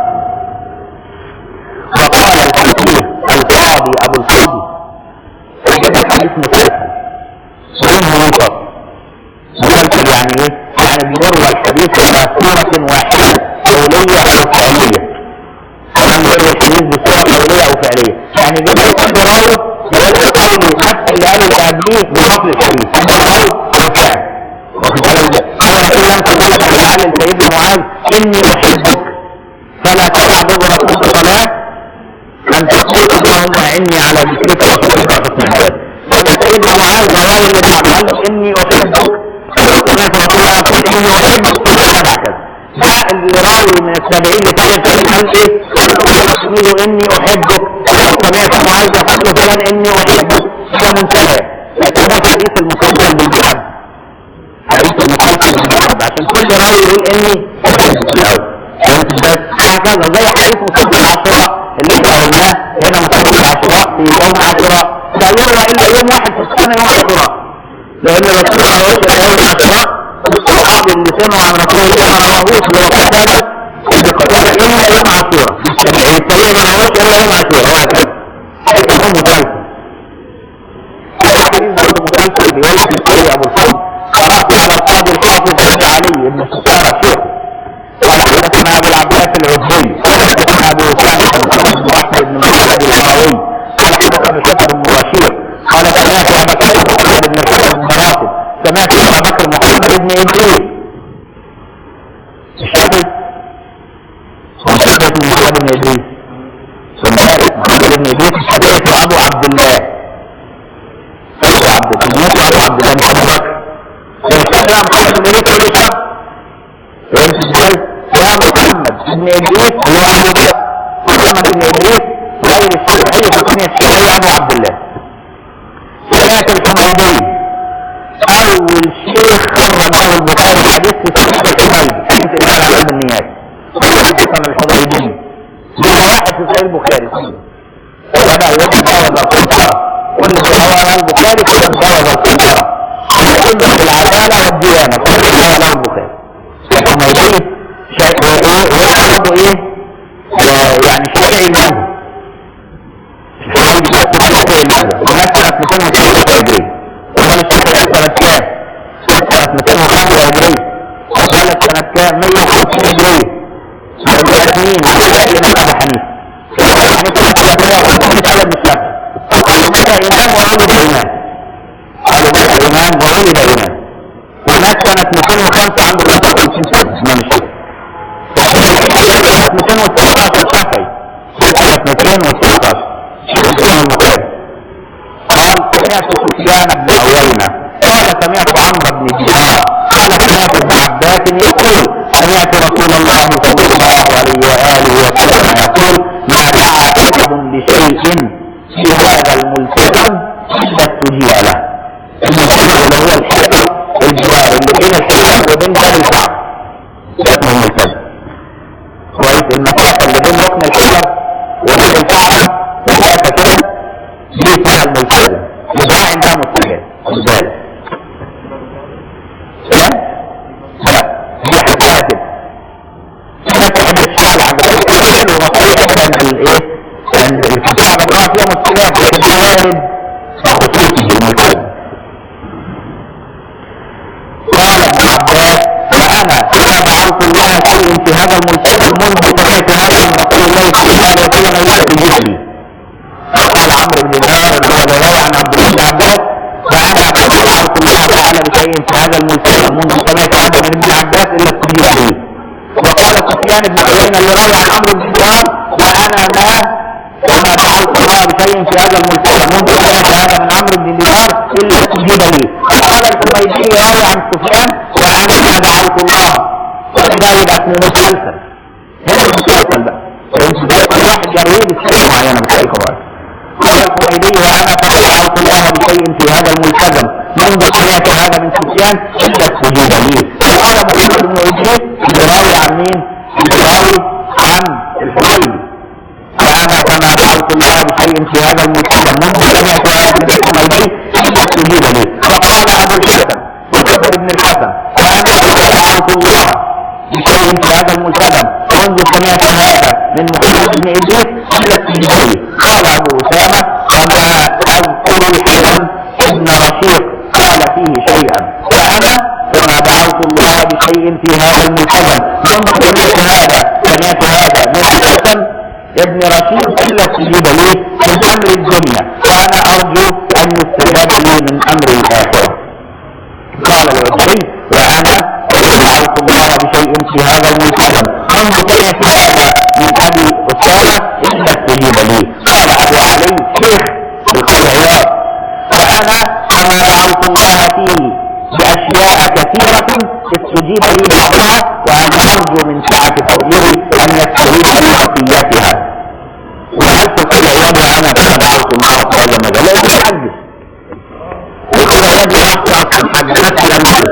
وقال الفقيه القاضي ابو الفضل هذا الحديث مسلسل سنه منقط مسلسل يعني ايه؟ يعني بيروى الحديث على صورة واحدة قولية او فعلية كمان بيروى الحديث بصورة قولية او فعلية يعني بيروى كل راوي يقول قولي نفس اللي قاله اللي قبليه بفضل الحديث قول وفعل واخد بالك هو يقول لم تقول على سيدنا معاذ اني احبك فلا تدع دبر كل صلاه أن تقول اللهم إني على ذكرك وشكرك وحسن عبادتك سيدنا معاذ رواه اللي بعد قال له إني أحبك سمعت رسول الله يقول إني أحبك فلا كذا ده الراوي من التابعين اللي كان يتكلم قال إيه؟ قال له إني أحبك سمعت معاذ يقول له فلان إني أحبك ده منتهى لكن ده حديث المسلسل بالمحب حديث المسلسل بالمحب عشان كل راوي يقول إني أحبك الأول فهمت بس هكذا زي حديث مسلسل عاشوراء اللي احنا قلناه هنا مسلسل عاشوراء في يوم عاشوراء لا يروى الا يوم واحد في السنه يوم عاشوراء لان الرسول ما رواه الا يوم عاشوراء الصحابي اللي سمعوا عن رسول الله ما رواهوش اللي هو قتاده اللي قتاده الا يوم عاشوراء التابعين التابعين ما رواهوش الا يوم عاشوراء وهكذا هو مسلسل الحديث برضه مسلسل بيقول في الكوري ابو الفضل قرات على القاضي الحافظ ابن علي بن سكارى الشيخ قال حدثنا ابو العباس العزي حدثنا عبد تلميذه ابو عبد الله بن ابي بكر يرتفع محمد بن ادريس كل شاب فهمت ازاي؟ يا محمد بن ادريس اللي هو ابو بكر محمد بن ادريس غير الشافعي في الكنيه الشافعيه ابو عبد الله سمعت الحميدي اول شيخ خرج له البخاري حديث في صحيح الحميدي حديث الامام على علم النيات حدثنا الحميدي من واحد في صحيح البخاري كله ولا يوجد جاوز القنطرة كل ما روى البخاري كله جاوز القنطرة كله بالعدالة والديانة كل ما روى له البخاري الحميدي شيء ايه برضه ايه آه، يعني شافعي المذهب الحميدي ده شافعي المذهب ومات سنة 203 هجرية ومال الشافعي سنة كام؟ سنة 205 هجرية ومالك سنة كام؟ 150 هجرية ومالك مين؟ الشافعي الإمام أبو حنيفة إمام وولد إمام قالوا بدأ إمام وولد إمام ومات سنة 205 عنده 55 سنة إمام الشافعي سنة 219 شافعي سنة 219 شيخ الإمام البخاري قال سمعت سفيان بن عيينة قال سمعت عمرو بن دينار قال سمعت ابن عباس يقول سمعت رسول الله صلى الله عليه وآله وسلم يقول ما دعا أحد بشيء في هذا الملتزم إلا استجيب له الملتزم اللي هو الحجر الجوار اللي بين الحجر وبين باب الكعبة ده اسمه الملتزم كويس المسافة اللي بين ركن الحجر وبين الكعبة مسافة كده دي اسمها الملتزم يبقى عندها مستجاب خد بالك لا دي حاجة كده عند الشارع عند الشارع ومطلوب عند الايه عند الكتابة اللي هو فيها مستجاب لكن وارد بخصوصه الملتزم قال ابن عباس وانا انا دعوت الله شيء في هذا الملتزم منذ سمعت هذا من رسول الله صلى الله عليه وسلم يستجيب لي قال عمرو بن دينار اللي هو رواية عن عبد الله بن عباس فانا دعوت الله تعالى بشيء في هذا الملتزم منذ سمعت هذا من ابن عباس الا استجيب لي وقال سفيان بن عيينة اللي روى عن عمرو بن دينار وانا ما وما دعوت الله بشيء في هذا الملتزم منذ سمعت هذا من عمرو بن دينار الا استجيب لي وقال الحميدي روى عن سفيان وانا ما دعوت الله وده يبقى اسمه مسلسل هنا مسلسل بقى فانت ده كل واحد يروي بسنه معينه مش اي قرار قال الحميدي وانا فقد دعوت الله بشيء في هذا الملتزم منذ سمعت هذا من سفيان الا استجيب لي وقال محمد بن ادريس اللي راوي عن مين؟ اللي راوي عن الحميدي فانا كما دعوت الله بشيء في هذا الملتزم منذ سمعت هذا من الحميدي الا استجيب لي فقال ابو الحسن وكبر بن الحسن وانا دعوت الله بشيء في هذا الملتزم منذ سمعت هذا من محمد بن ادريس الا استجيب لي قال ابو اسامه وما اذكر الحسن ابن رشيق قال فيه شيئا فانا كما دعوت الله بشيء في هذا الملتزم منذ سمعت هذا سمعت هذا من الحسن ابن رشيد الا استجيب لي من امر الدنيا وانا ارجو ان يستجاب لي من امر الاخره قال العزري وانا دعوت الله بشيء في هذا الملتزم منذ سمعت هذا من ابي اسامه الا استجيب لي قال ابو علي شيخ الخيرات وانا كما دعوت الله فيه باشياء كثيره استجيب لي بعضها وانا ارجو من سعه فضله ان يستجيب لي بقيتها وهل تقول عياد وانا كما دعوت الله في هذا المجال لا يتحدث وكل عياد يعطي اكثر حاجه نفس الامثله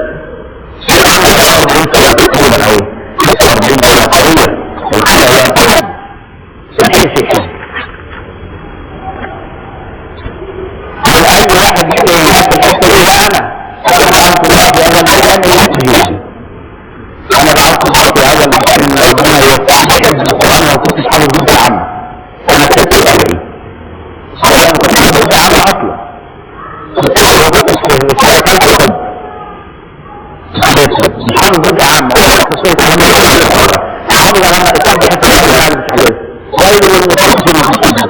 تقريبا او تقريبا بين قويه والكل لا يتحدث فاي شيء هل اي واحد يجي ينافس الحته دي انا انا دعوت الله في هذا المكان يستجيب انا دعوت الله في هذا المكان ان ربنا يوفقني حفظ القران لو كنت حافظ جزء عنه انا كنت ادعي انا كنت حافظ جزء عنه اصلا كنت اشتغلت في الطب مش حافظ جزء عنه انا خصوصا كمان حافظ على ما اصاب بحته الحفظ العالم مش حافظ ويل للمتخصصين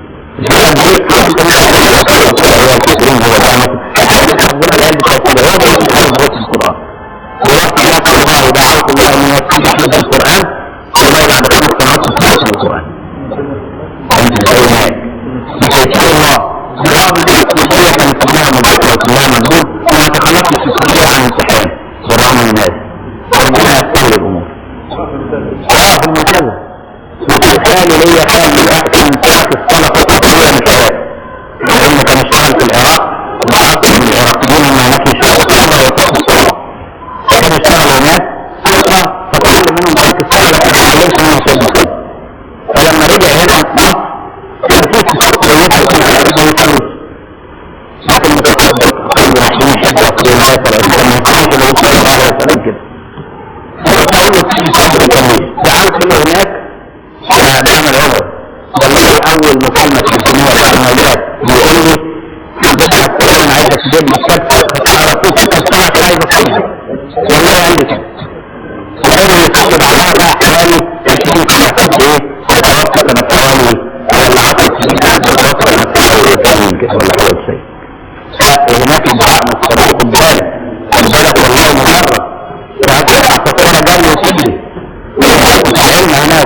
ودعوت الله ان يكون حفظ القران وما بعد خمس سنوات تحفظ القران. انت الكلمات بتذكر الله برغم ان الكليه كانت كلها مذاكره كلها مجهود وما تخلصش في الكليه عن امتحان ورغم الناس ربنا يسهل الامور اه في المنتزه وفي خالي ليا خالي كان ساعة الصلاة فقط هي مش عارف لأن كان اشتغل في العراق وعرفت من العراقيين إن هناك يشتغلوا في الصلاة ويوقفوا الصلاة فكان اشتغل هناك فترة فتعلم منهم ترك الصلاة لكن ما علمش منهم شيء مختلف فلما رجع هنا مصر كان في صفات كويسة كان عايز فلوس لكن متصدق قلبي رايحين يحب رسول الله صلى الله عليه وسلم ما يقولش اللي هو صلى الله عليه وسلم كده فقال له في صبر كمية دعوت له هناك انا بعمل عذر والله اول مكالمة تليفونية بعد ما جات بيقول لي حضرتك هتكلم عايزك تجيب لي الشبكة فتعرفوك الشبكة عايز اصلي والله قال لي كده وقال لي كنت بعدها بقى حوالي 20 سنة كنت ايه اتوقف انا حوالي ولا 10 سنين قاعد اتوقف انا حوالي 80 كده ولا حوالي شيء هناك الدعاء مستمر خد بالك خد بالك والله مجرد وهتسمع فطيرة جري وتجري العلم هناك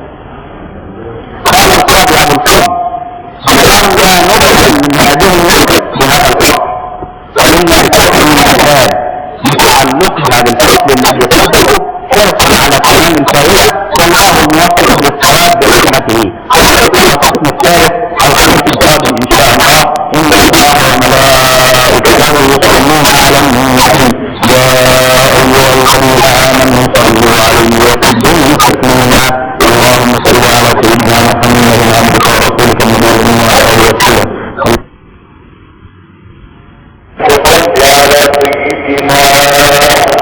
قال القاضي ابو الفضل سبحان لا ندخل من هذه النقطة بهذا الفضل فإن الكفر من الباب لتعلقها بالفضل الذي قبله حرصا على كلام الفائدة والله موفق للصواب برحمته الفصل الثالث الخميس القادم ان شاء الله ان الله وملائكته يصلون على النبي يا ايها الذين امنوا صلوا عليه وسلموا تسليما اللهم صل على سيدنا محمد عبدك ورسولك النبي وعلى اله وسلم وصل على سيدنا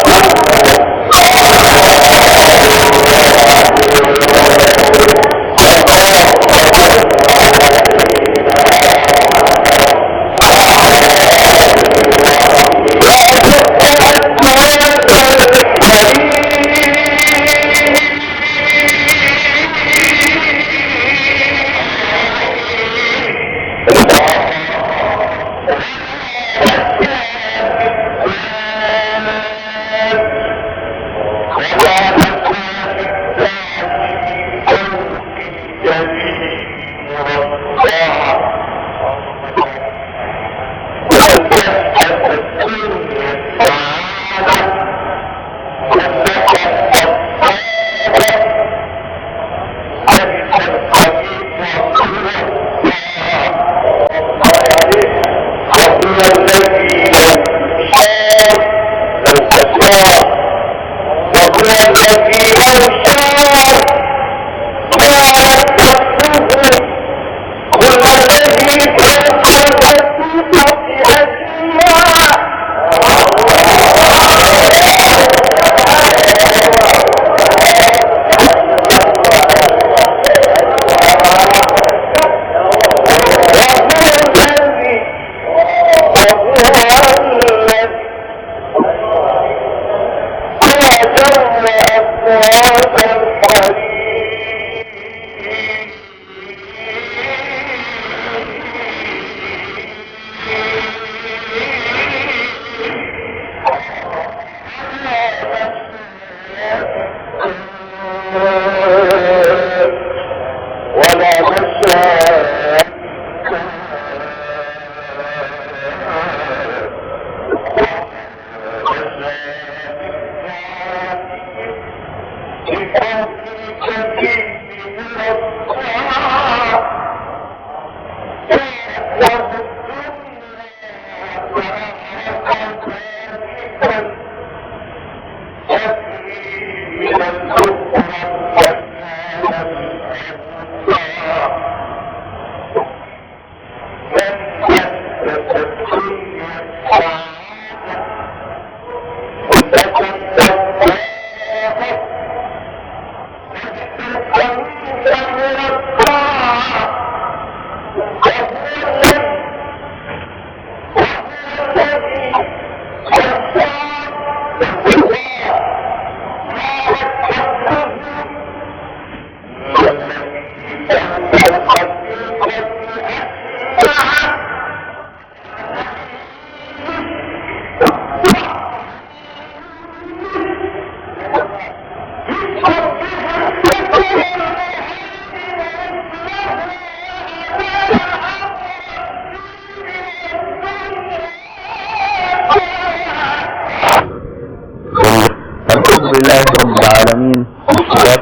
ولا مشاء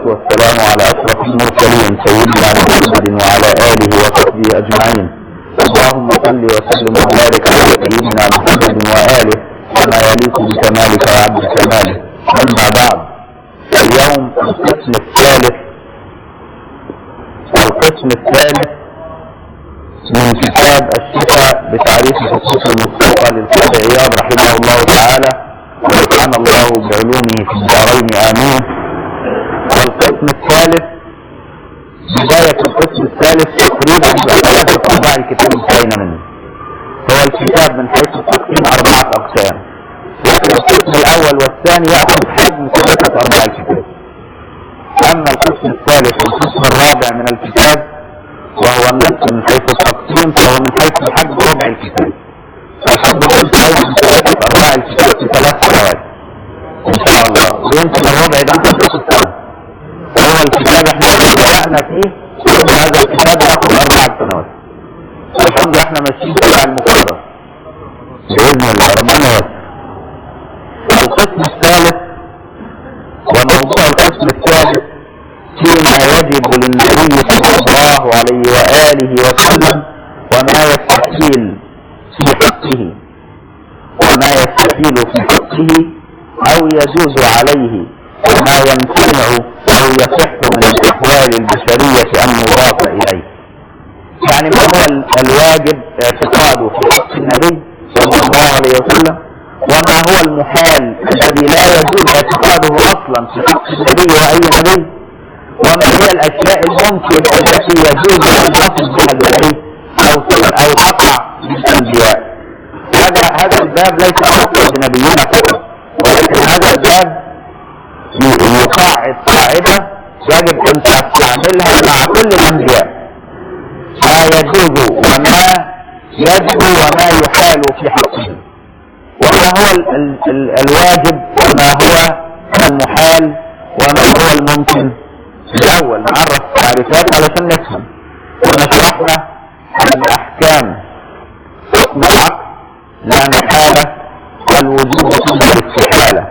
والسلام على أشرف المرسلين سيدنا محمد وعلى آله وصحبه أجمعين اللهم صل وسلم وبارك على سيدنا محمد وآله كما يليق بكمالك وعبد كماله أما بعد اليوم القسم الثالث القسم الثالث من كتاب الشفاء بتعريف حقوق المصطفى للقاضي عياض رحمه الله تعالى ونفعنا الله بعلومه في الدارين امين والقسم الثالث بداية القسم الثالث تقريبا ثلاثة أرباع الكتاب انتهينا منه هو الكتاب من حيث التقسيم أربعة أقسام لكن القسم الأول والثاني يأخذ حجم ثلاثة أرباع الكتاب أما القسم الثالث والقسم الرابع من الكتاب وهو النصف من حيث التقسيم فهو من حيث الحجم ربع الكتاب الحجم ينتهي من ثلاثة أرباع الكتاب في ثلاث سنوات إن شاء الله ويمكن الربع ده نصف السنة وهو الكتاب احنا بدأنا فيه هذا الكتاب ياخذ أربع سنوات الحمد لله احنا ماشيين تبع المقرر بإذن الله ربنا يسر القسم الثالث وموضوع القسم الثالث فيما يجب للنبي صلى الله عليه وآله وسلم وما يستحيل في حقه وما يستحيل في حقه أو يجوز عليه وما يمتنع أو يصح من الأحوال البشرية أن يضاف إليه يعني ما هو الواجب اعتقاده في حق النبي صلى الله عليه وسلم وما هو المحال الذي لا يجوز اعتقاده أصلا في حق النبي وأي نبي وما هي الاشياء الممكن التي يجوز ان تصل بها النبي او او تقع بالانبياء هذا هذا الباب ليس خاصا بنبينا فقط ولكن هذا الباب يقاعد قاعده يجب ان تستعملها مع كل الانبياء ما يجوز وما يجب وما يحال في حقه وما هو ال ال ال الواجب وما هو المحال وما هو الممكن الأول نعرف تعريفات علشان نفهم كنا شرحنا الأحكام حكم العقل لا محالة والوجوب ثم الاستحالة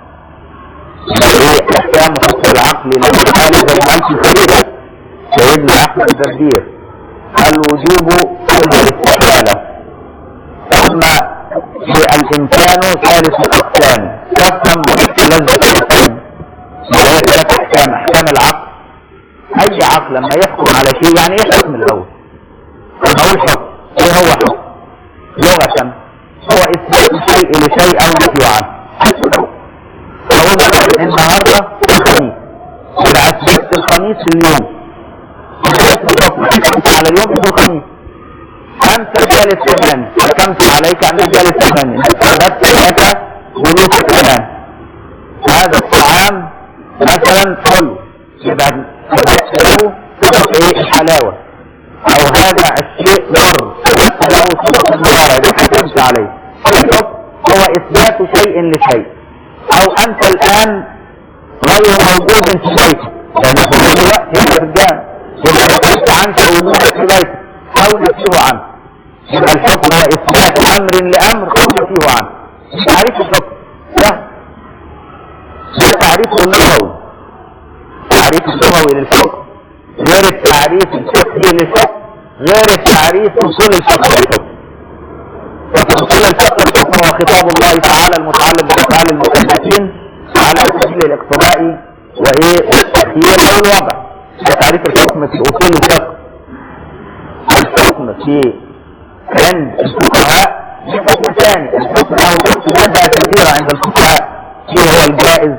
ايه أحكام حكم العقل لا محالة زي ما قال في الخليفة سيدنا أحمد الدردير الوجوب ثم الاستحالة ثم الإمكان ثالث الأقسام تفهم لذة الحكم وهي ثلاث أحكام أحكام العقل اي عقل لما يحكم على شيء يعني ايه حكم الاول لما اقول حكم ايه هو حكم لغة هو اثبات شيء لشيء او نفي عنه اقول مثلا النهارده الخميس يبقى اثبت الخميس اليوم حكمت على اليوم في الخميس انت جالس كمان حكمت عليك انك جالس كمان اثبت لك جلوس كمان هذا الطعام مثلا حلو يبقى له ايه الحلاوة او هذا الشيء مر له صفة المرارة دي حكمت عليه الحكم هو اثبات شيء لشيء او انت الان غير موجود في بيتك لان في كل وقت يا رجال يبقى نفيت عنك وجودك في بيتك او نفيه عنه يبقى الحكم هو اثبات امر لامر او نفيه عنه تعريف الحكم ده ده تعريفه اللغوي التعريف اللغوي للحكم غير التعريف الفقهي للحكم غير التعريف اصول الفقه للحكم فاصول الفقه للحكم هو خطاب الله تعالى المتعلق بافعال المكلفين على سبيل الاقتضاء وايه والتخيير او الوضع ده تعريف الحكم في اصول الفقه الحكم في عند الفقهاء حكم ثاني الحكم له مادة كثيرة عند الفقهاء فيه هو الجائز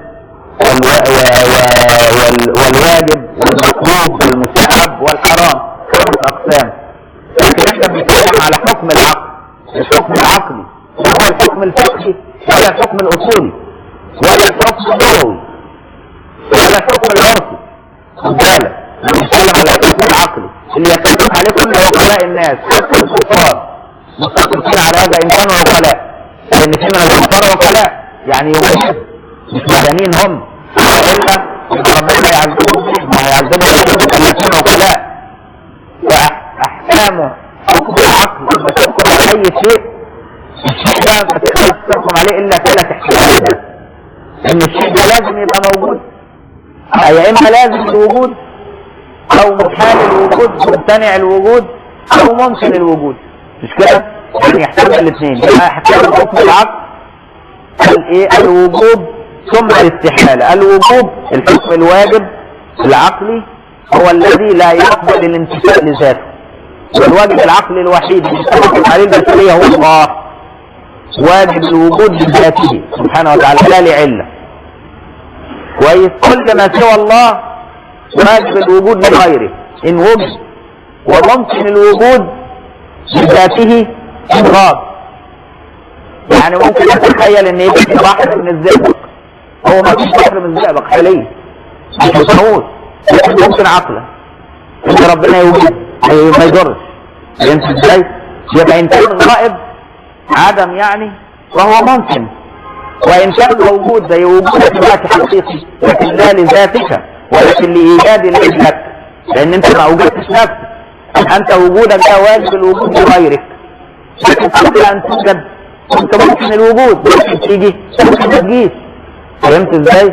والواجب والمطلوب والمستحب والحرام خمس اقسام لكن احنا بنتكلم على حكم العقل الحكم العقلي وهو الحكم الفقهي ولا الحكم الاصولي ولا الحكم اللغوي ولا الحكم العرفي خد بالك بنتكلم على الحكم العقلي اللي يتفق عليه كل وكلاء الناس حتى الكفار متفقين على هذا ان كانوا وكلاء لان في من الكفار وكلاء يعني يومين مش مدنيين هم والا ربنا يعذبهم ما يعذبهم الذين وكلاء واحكامه حكم العقل لما تحكم على اي شيء الشيء ده ما تقدرش تحكم عليه الا ثلاث احتمالات ان الشيء ده لازم يبقى موجود او يبقى يا اما لازم الوجود او محال الوجود ممتنع الوجود او ممكن الوجود مش كده يعني يحتمل الاثنين يبقى يحتمل حكم العقل الايه الوجوب ثم الاستحالة الوجوب الحكم الواجب العقلي هو الذي لا يقبل الانتفاء لذاته والواجب العقلي الوحيد اللي تتفق عليه البشرية هو الله واجب الوجود بذاته سبحانه وتعالى لا لعلة كويس كل ما سوى الله واجب الوجود لغيره ان وجد وممكن الوجود بذاته ان غاب يعني ممكن اتخيل ان يبقى في بحر من الزئبق هو ما فيش بحر من الزئبق حاليا مش مفهوم لكن ممكن عقلا ان ربنا يوجد ما يضرش فهمت ازاي؟ يبقى ان كان غائب عدم يعني وهو ممكن وان كان موجود زي وجودك دلوقتي حقيقي لكن لا لذاتك ولكن لايجاد لك لان انت ما اوجدتش نفسك انت وجودك ده واجب الوجود لغيرك لكن قبل ان توجد انت ممكن الوجود ممكن تيجي ممكن ما تجيش فهمت ازاي؟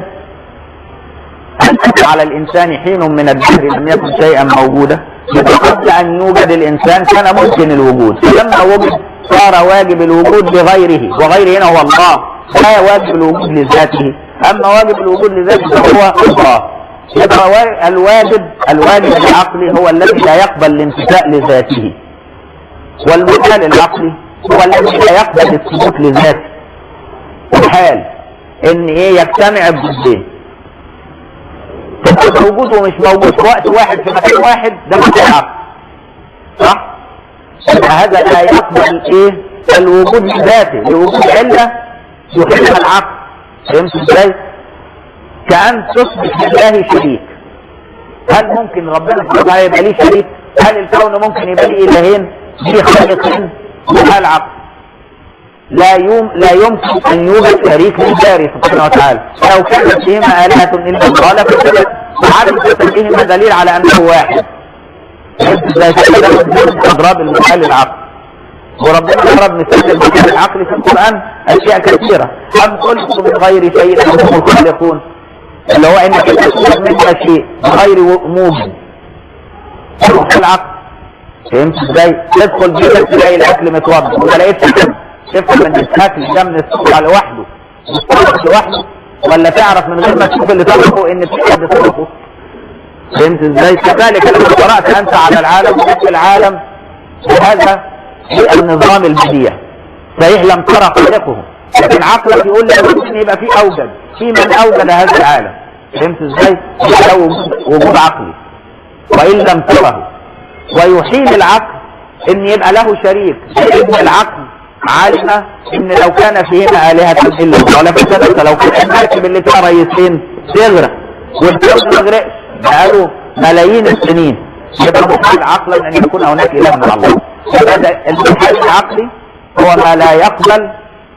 على الانسان حين من الدهر لم يكن شيئا موجودا يبقى قبل ان يوجد الانسان كان ممكن الوجود فلما وجد صار واجب الوجود لغيره وغيره هنا هو الله لا واجب الوجود لذاته اما واجب الوجود لذاته فهو الله يبقى وا- الواجب الواجب العقلي هو الذي لا يقبل الانتفاء لذاته والمثال العقلي هو الذي لا يقبل الثبوت لذاته الحال ان ايه يجتمع بضدين تبقى موجود ومش موجود في وقت واحد في مكان واحد ده مش عقل صح؟ يبقى هذا لا يقبل ايه الوجود لذاته لوجود علة يحلها العقل فهمت ازاي؟ كأن تثبت لله شريك هل ممكن ربنا سبحانه وتعالى يبقى ليه شريك؟ هل الكون ممكن يبقى ليه إلهين؟ ليه خالقين؟ لها العقل لا يوم لا يمكن ان يوجد شريك للباري سبحانه وتعالى لو كانت فيهما آلهة الا الله لفسدت وعدم تسميهما دليل على انه واحد زي كده اضراب المثال العقل وربنا ضرب مثال المثال العقلي في القران اشياء كثيره ام خلقوا من غير شيء ام هم الخالقون اللي هو انك تكون منها شيء بغير موجب روح العقل فهمت ازاي؟ تدخل بيتك تلاقي الاكل متوضى وما لقيتش كده تفهم ان الاكل ده من السوق لوحده مش لوحده ولا تعرف من غير ما تشوف اللي طبخه ان في حد طبخه فهمت ازاي؟ كذلك لما قرات انت على العالم وجدت العالم بهذا هي النظام البديع صحيح لم ترى خالقه لكن عقلك يقول لك ممكن يبقى في اوجد في من اوجد هذا العالم فهمت ازاي؟ ده وجود- وجود عقلي وان لم تره ويحيل العقل ان يبقى له شريك لان العقل علم ان لو كان فيهما الهه الا الله لفسدت لو كان المركب اللي فيها رئيسين تغرق والكون ما يغرقش بقاله ملايين السنين يبقى محال عقلا ان يكون هناك اله من الله يبقى ده المحال العقلي هو ما لا يقبل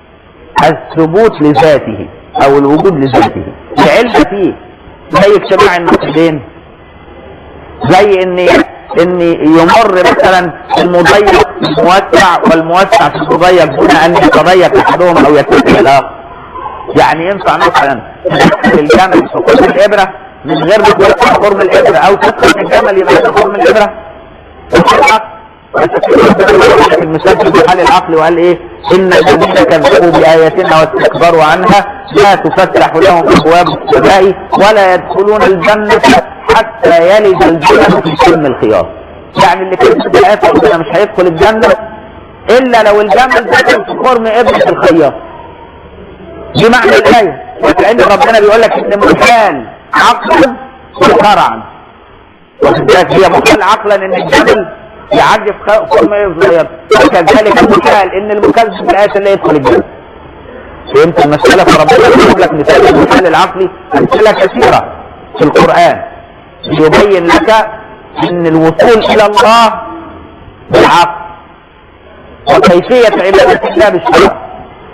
الثبوت لذاته او الوجود لذاته العلم فيه زي اجتماع النقيضين زي ان ان يمر مثلا المضيق الموسع والموسع في المضيق دون ان يتضيق احدهم او يتسع الاخر يعني ينفع مثلا تدخل الجمل في قرب الابره من غير ما توسع قرب الابره او تدخل الجمل يبقى في قرب الابره الحق في المثال في حال العقل وقال ايه ان الذين كذبوا باياتنا واستكبروا عنها لا تفتح لهم ابواب السماء ولا يدخلون الجنه حتى يلج الجنه في سم الخياط يعني اللي كذب بايات ربنا مش هيدخل الجنه الا لو الجمل دخل في خرم ابنه الخياط دي معنى الايه وكأن ربنا بيقول لك ان محال عقلا وشرعا واخد بالك هي محال عقلا ان الجبل يعدي في خ- خرم الخياط وكذلك محال ان المكذب بالايات اللي يدخل الجنه فهمت المسألة فربنا يجيب لك مثال المثال العقلي أمثلة كثيرة في القرآن يبين لك أن الوصول إلى الله بالعقل وكيفية عبادة الله بالشرع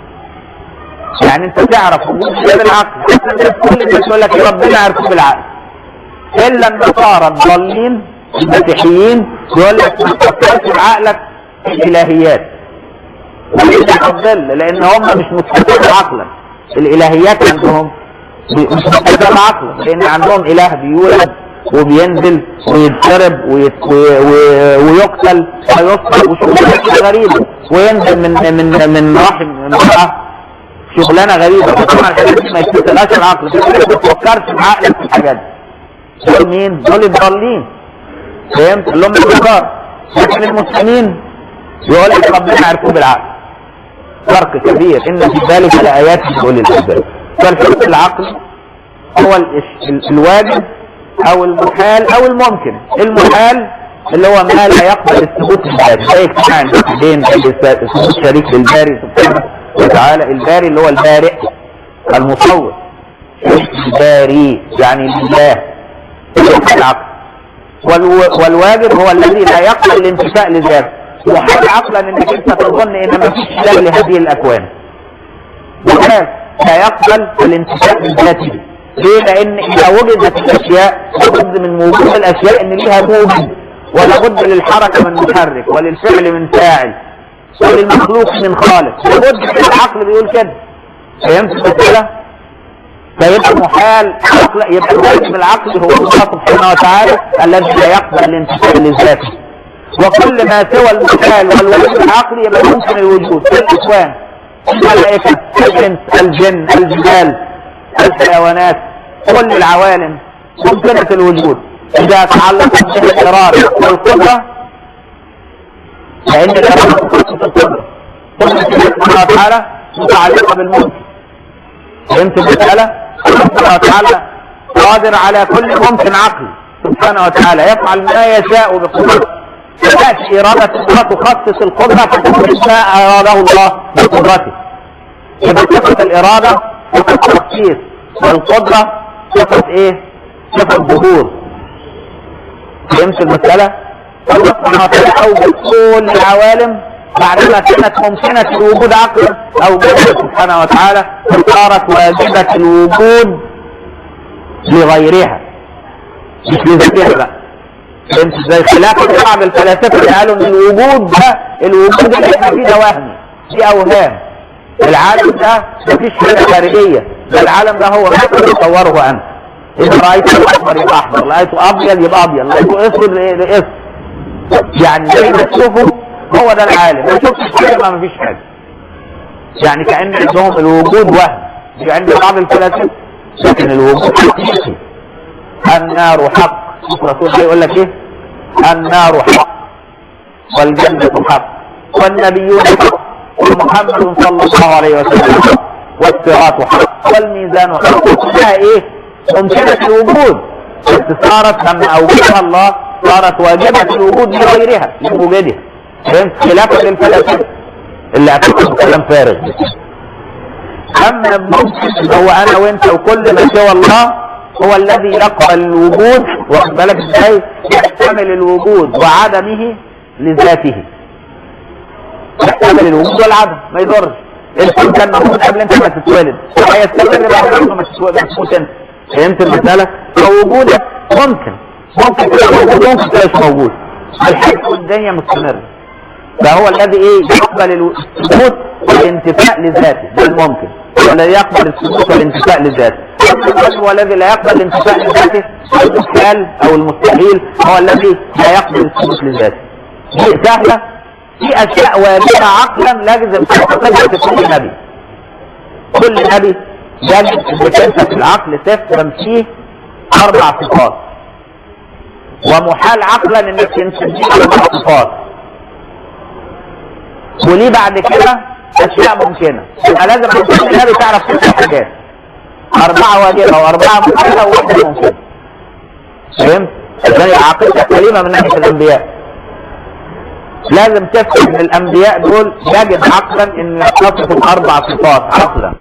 يعني انت تعرف وجود الله بالعقل حتى كل الناس يقول لك ربنا يعرفه بالعقل الا النصارى الضالين المسيحيين يقول لك ما تفكرش بعقلك في الالهيات وليس الظل لان هم مش متفقين عقلا الالهيات عندهم بي- مش محتاج عقل لان عندهم اله بيولد وبينزل ويتضرب ويت- وي- وي- ويقتل ويصلب وشغلانه غريبه وينزل من من من رحم امراه شغلانه غريبه طبعا الحاجات دي ما يستثناش العقل ما تفكرش بعقلك في الحاجات دي دول مين؟ دول الضالين فهمت؟ اللي هم الكفار لكن المسلمين يقول لك ربنا عرفوه بالعقل فرق كبير ان في ذلك لايات لاولي الالباب فالحكم العقلي هو ال- ال- الواجب او المحال او الممكن المحال اللي هو ما لا يقبل الثبوت بالذات زي اجتماع الوحدين زي ثبوت شريك للباري سبحانه وتعالى الباري اللي هو البارئ المصور شريك الباري يعني لله الحكم العقلي والو- والواجب هو الذي لا يقبل الانتفاء لذاته وحال عقلا انك انت تظن ان ما فيش اله لهذه الاكوان وهذا لا يقبل الانتفاء لذاته ليه؟ لان اذا وجدت الاشياء لابد من وجود الاشياء ان ليها موجد ولا بد للحركه من محرك وللفعل من فاعل وللمخلوق من خالق لابد العقل بيقول كده فهمت المساله؟ فيبقى محال عقل يبقى الواجب العقلي هو الله سبحانه وتعالى الذي لا يقبل الانتفاع لذاته وكل ما سوى المحال والواجب العقلي يبقى ممكن الوجود في الاكوان الملائكه الانس الجن الجبال الحيوانات كل العوالم ممكنة الوجود اذا تعلقت بها الاراده والقدره فان الاراده تخصص القدره قدره الله سبحانه وتعالى متعلقه بالممكن فهمت المسألة؟ الله سبحانه وتعالى قادر على كل ممكن عقل سبحانه وتعالى يفعل ما يشاء بقدرته فتأتي إرادة الله تخصص القدرة فتكون ما أراده الله بقدرته يبقى صفة الإرادة صفة تخصيص والقدرة صفة إيه؟ صفة ظهور فهمت المسألة؟ الله سبحانه وتعالى أوجد كل العوالم بعدما كانت ممكنة الوجود عقلا أوجدها سبحانه وتعالى فصارت واجبة الوجود لغيرها مش لذاتها بقى فهمت ازاي خلاف بعض الفلاسفه اللي قالوا ان الوجود ده الوجود اللي احنا فيه ده وهمي دي اوهام العالم ده مفيش حاجه خارجيه ده العالم ده هو ما تصوره انت اذا رايت الاحمر يبقى احمر رايته ابيض يبقى ابيض رايته اسود يبقى اسود يعني زي ما تشوفه هو ده العالم ما شفتش حاجه ما مفيش حاجه يعني كان عندهم الوجود وهم في عند بعض الفلاسفه لكن الوجود حقيقي النار حق شوف الرسول ده يقول لك ايه النار حق والجنة حق والنبيون حق ومحمد صلى الله عليه وسلم حق والصراط حق والميزان حق كلها ايه ممكنة الوجود بس صارت لما اوجدها الله صارت واجبة الوجود لغيرها لوجودها فهمت خلافا للفلاسفة اللي اعتقدوا كلام فارغ اما الممكن هو انا وانت وكل ما سوى الله هو الذي يقبل الوجود واخد بالك ازاي يحتمل الوجود وعدمه لذاته يحتمل الوجود والعدم ما يضرش الانسان كان موجود قبل انت ما تتولد وهيستمر بعد ما تتولد تموت انت فهمت المسألة فوجودك ممكن ممكن تبقى موجود ممكن تبقى مش موجود الحياة والدنيا مستمرة فهو الذي ايه يقبل الثبوت والانتفاء لذاته ده الممكن والذي يقبل الثبوت والانتفاء لذاته هو الذي لا يقبل الانتفاء لذاته المحال او المستحيل هو الذي لا يقبل الثبوت لذاته دي سهلة في اشياء واجبة عقلا لازم تعتقدها في كل نبي كل نبي يجب انك انت في العقل تفهم فيه اربع صفات ومحال عقلا انك تنسب فيه اربع صفات وليه بعد كده اشياء ممكنه يبقى لازم كل نبي تعرف ست حاجات اربعه واجبه واربعه ممكنه وواحده ممكنه فهمت؟ عشان يبقى عقيدتك سليمه من ناحيه الانبياء لازم تفهم ان الانبياء دول يجب عقلا ان يتصفوا اربع صفات عقلا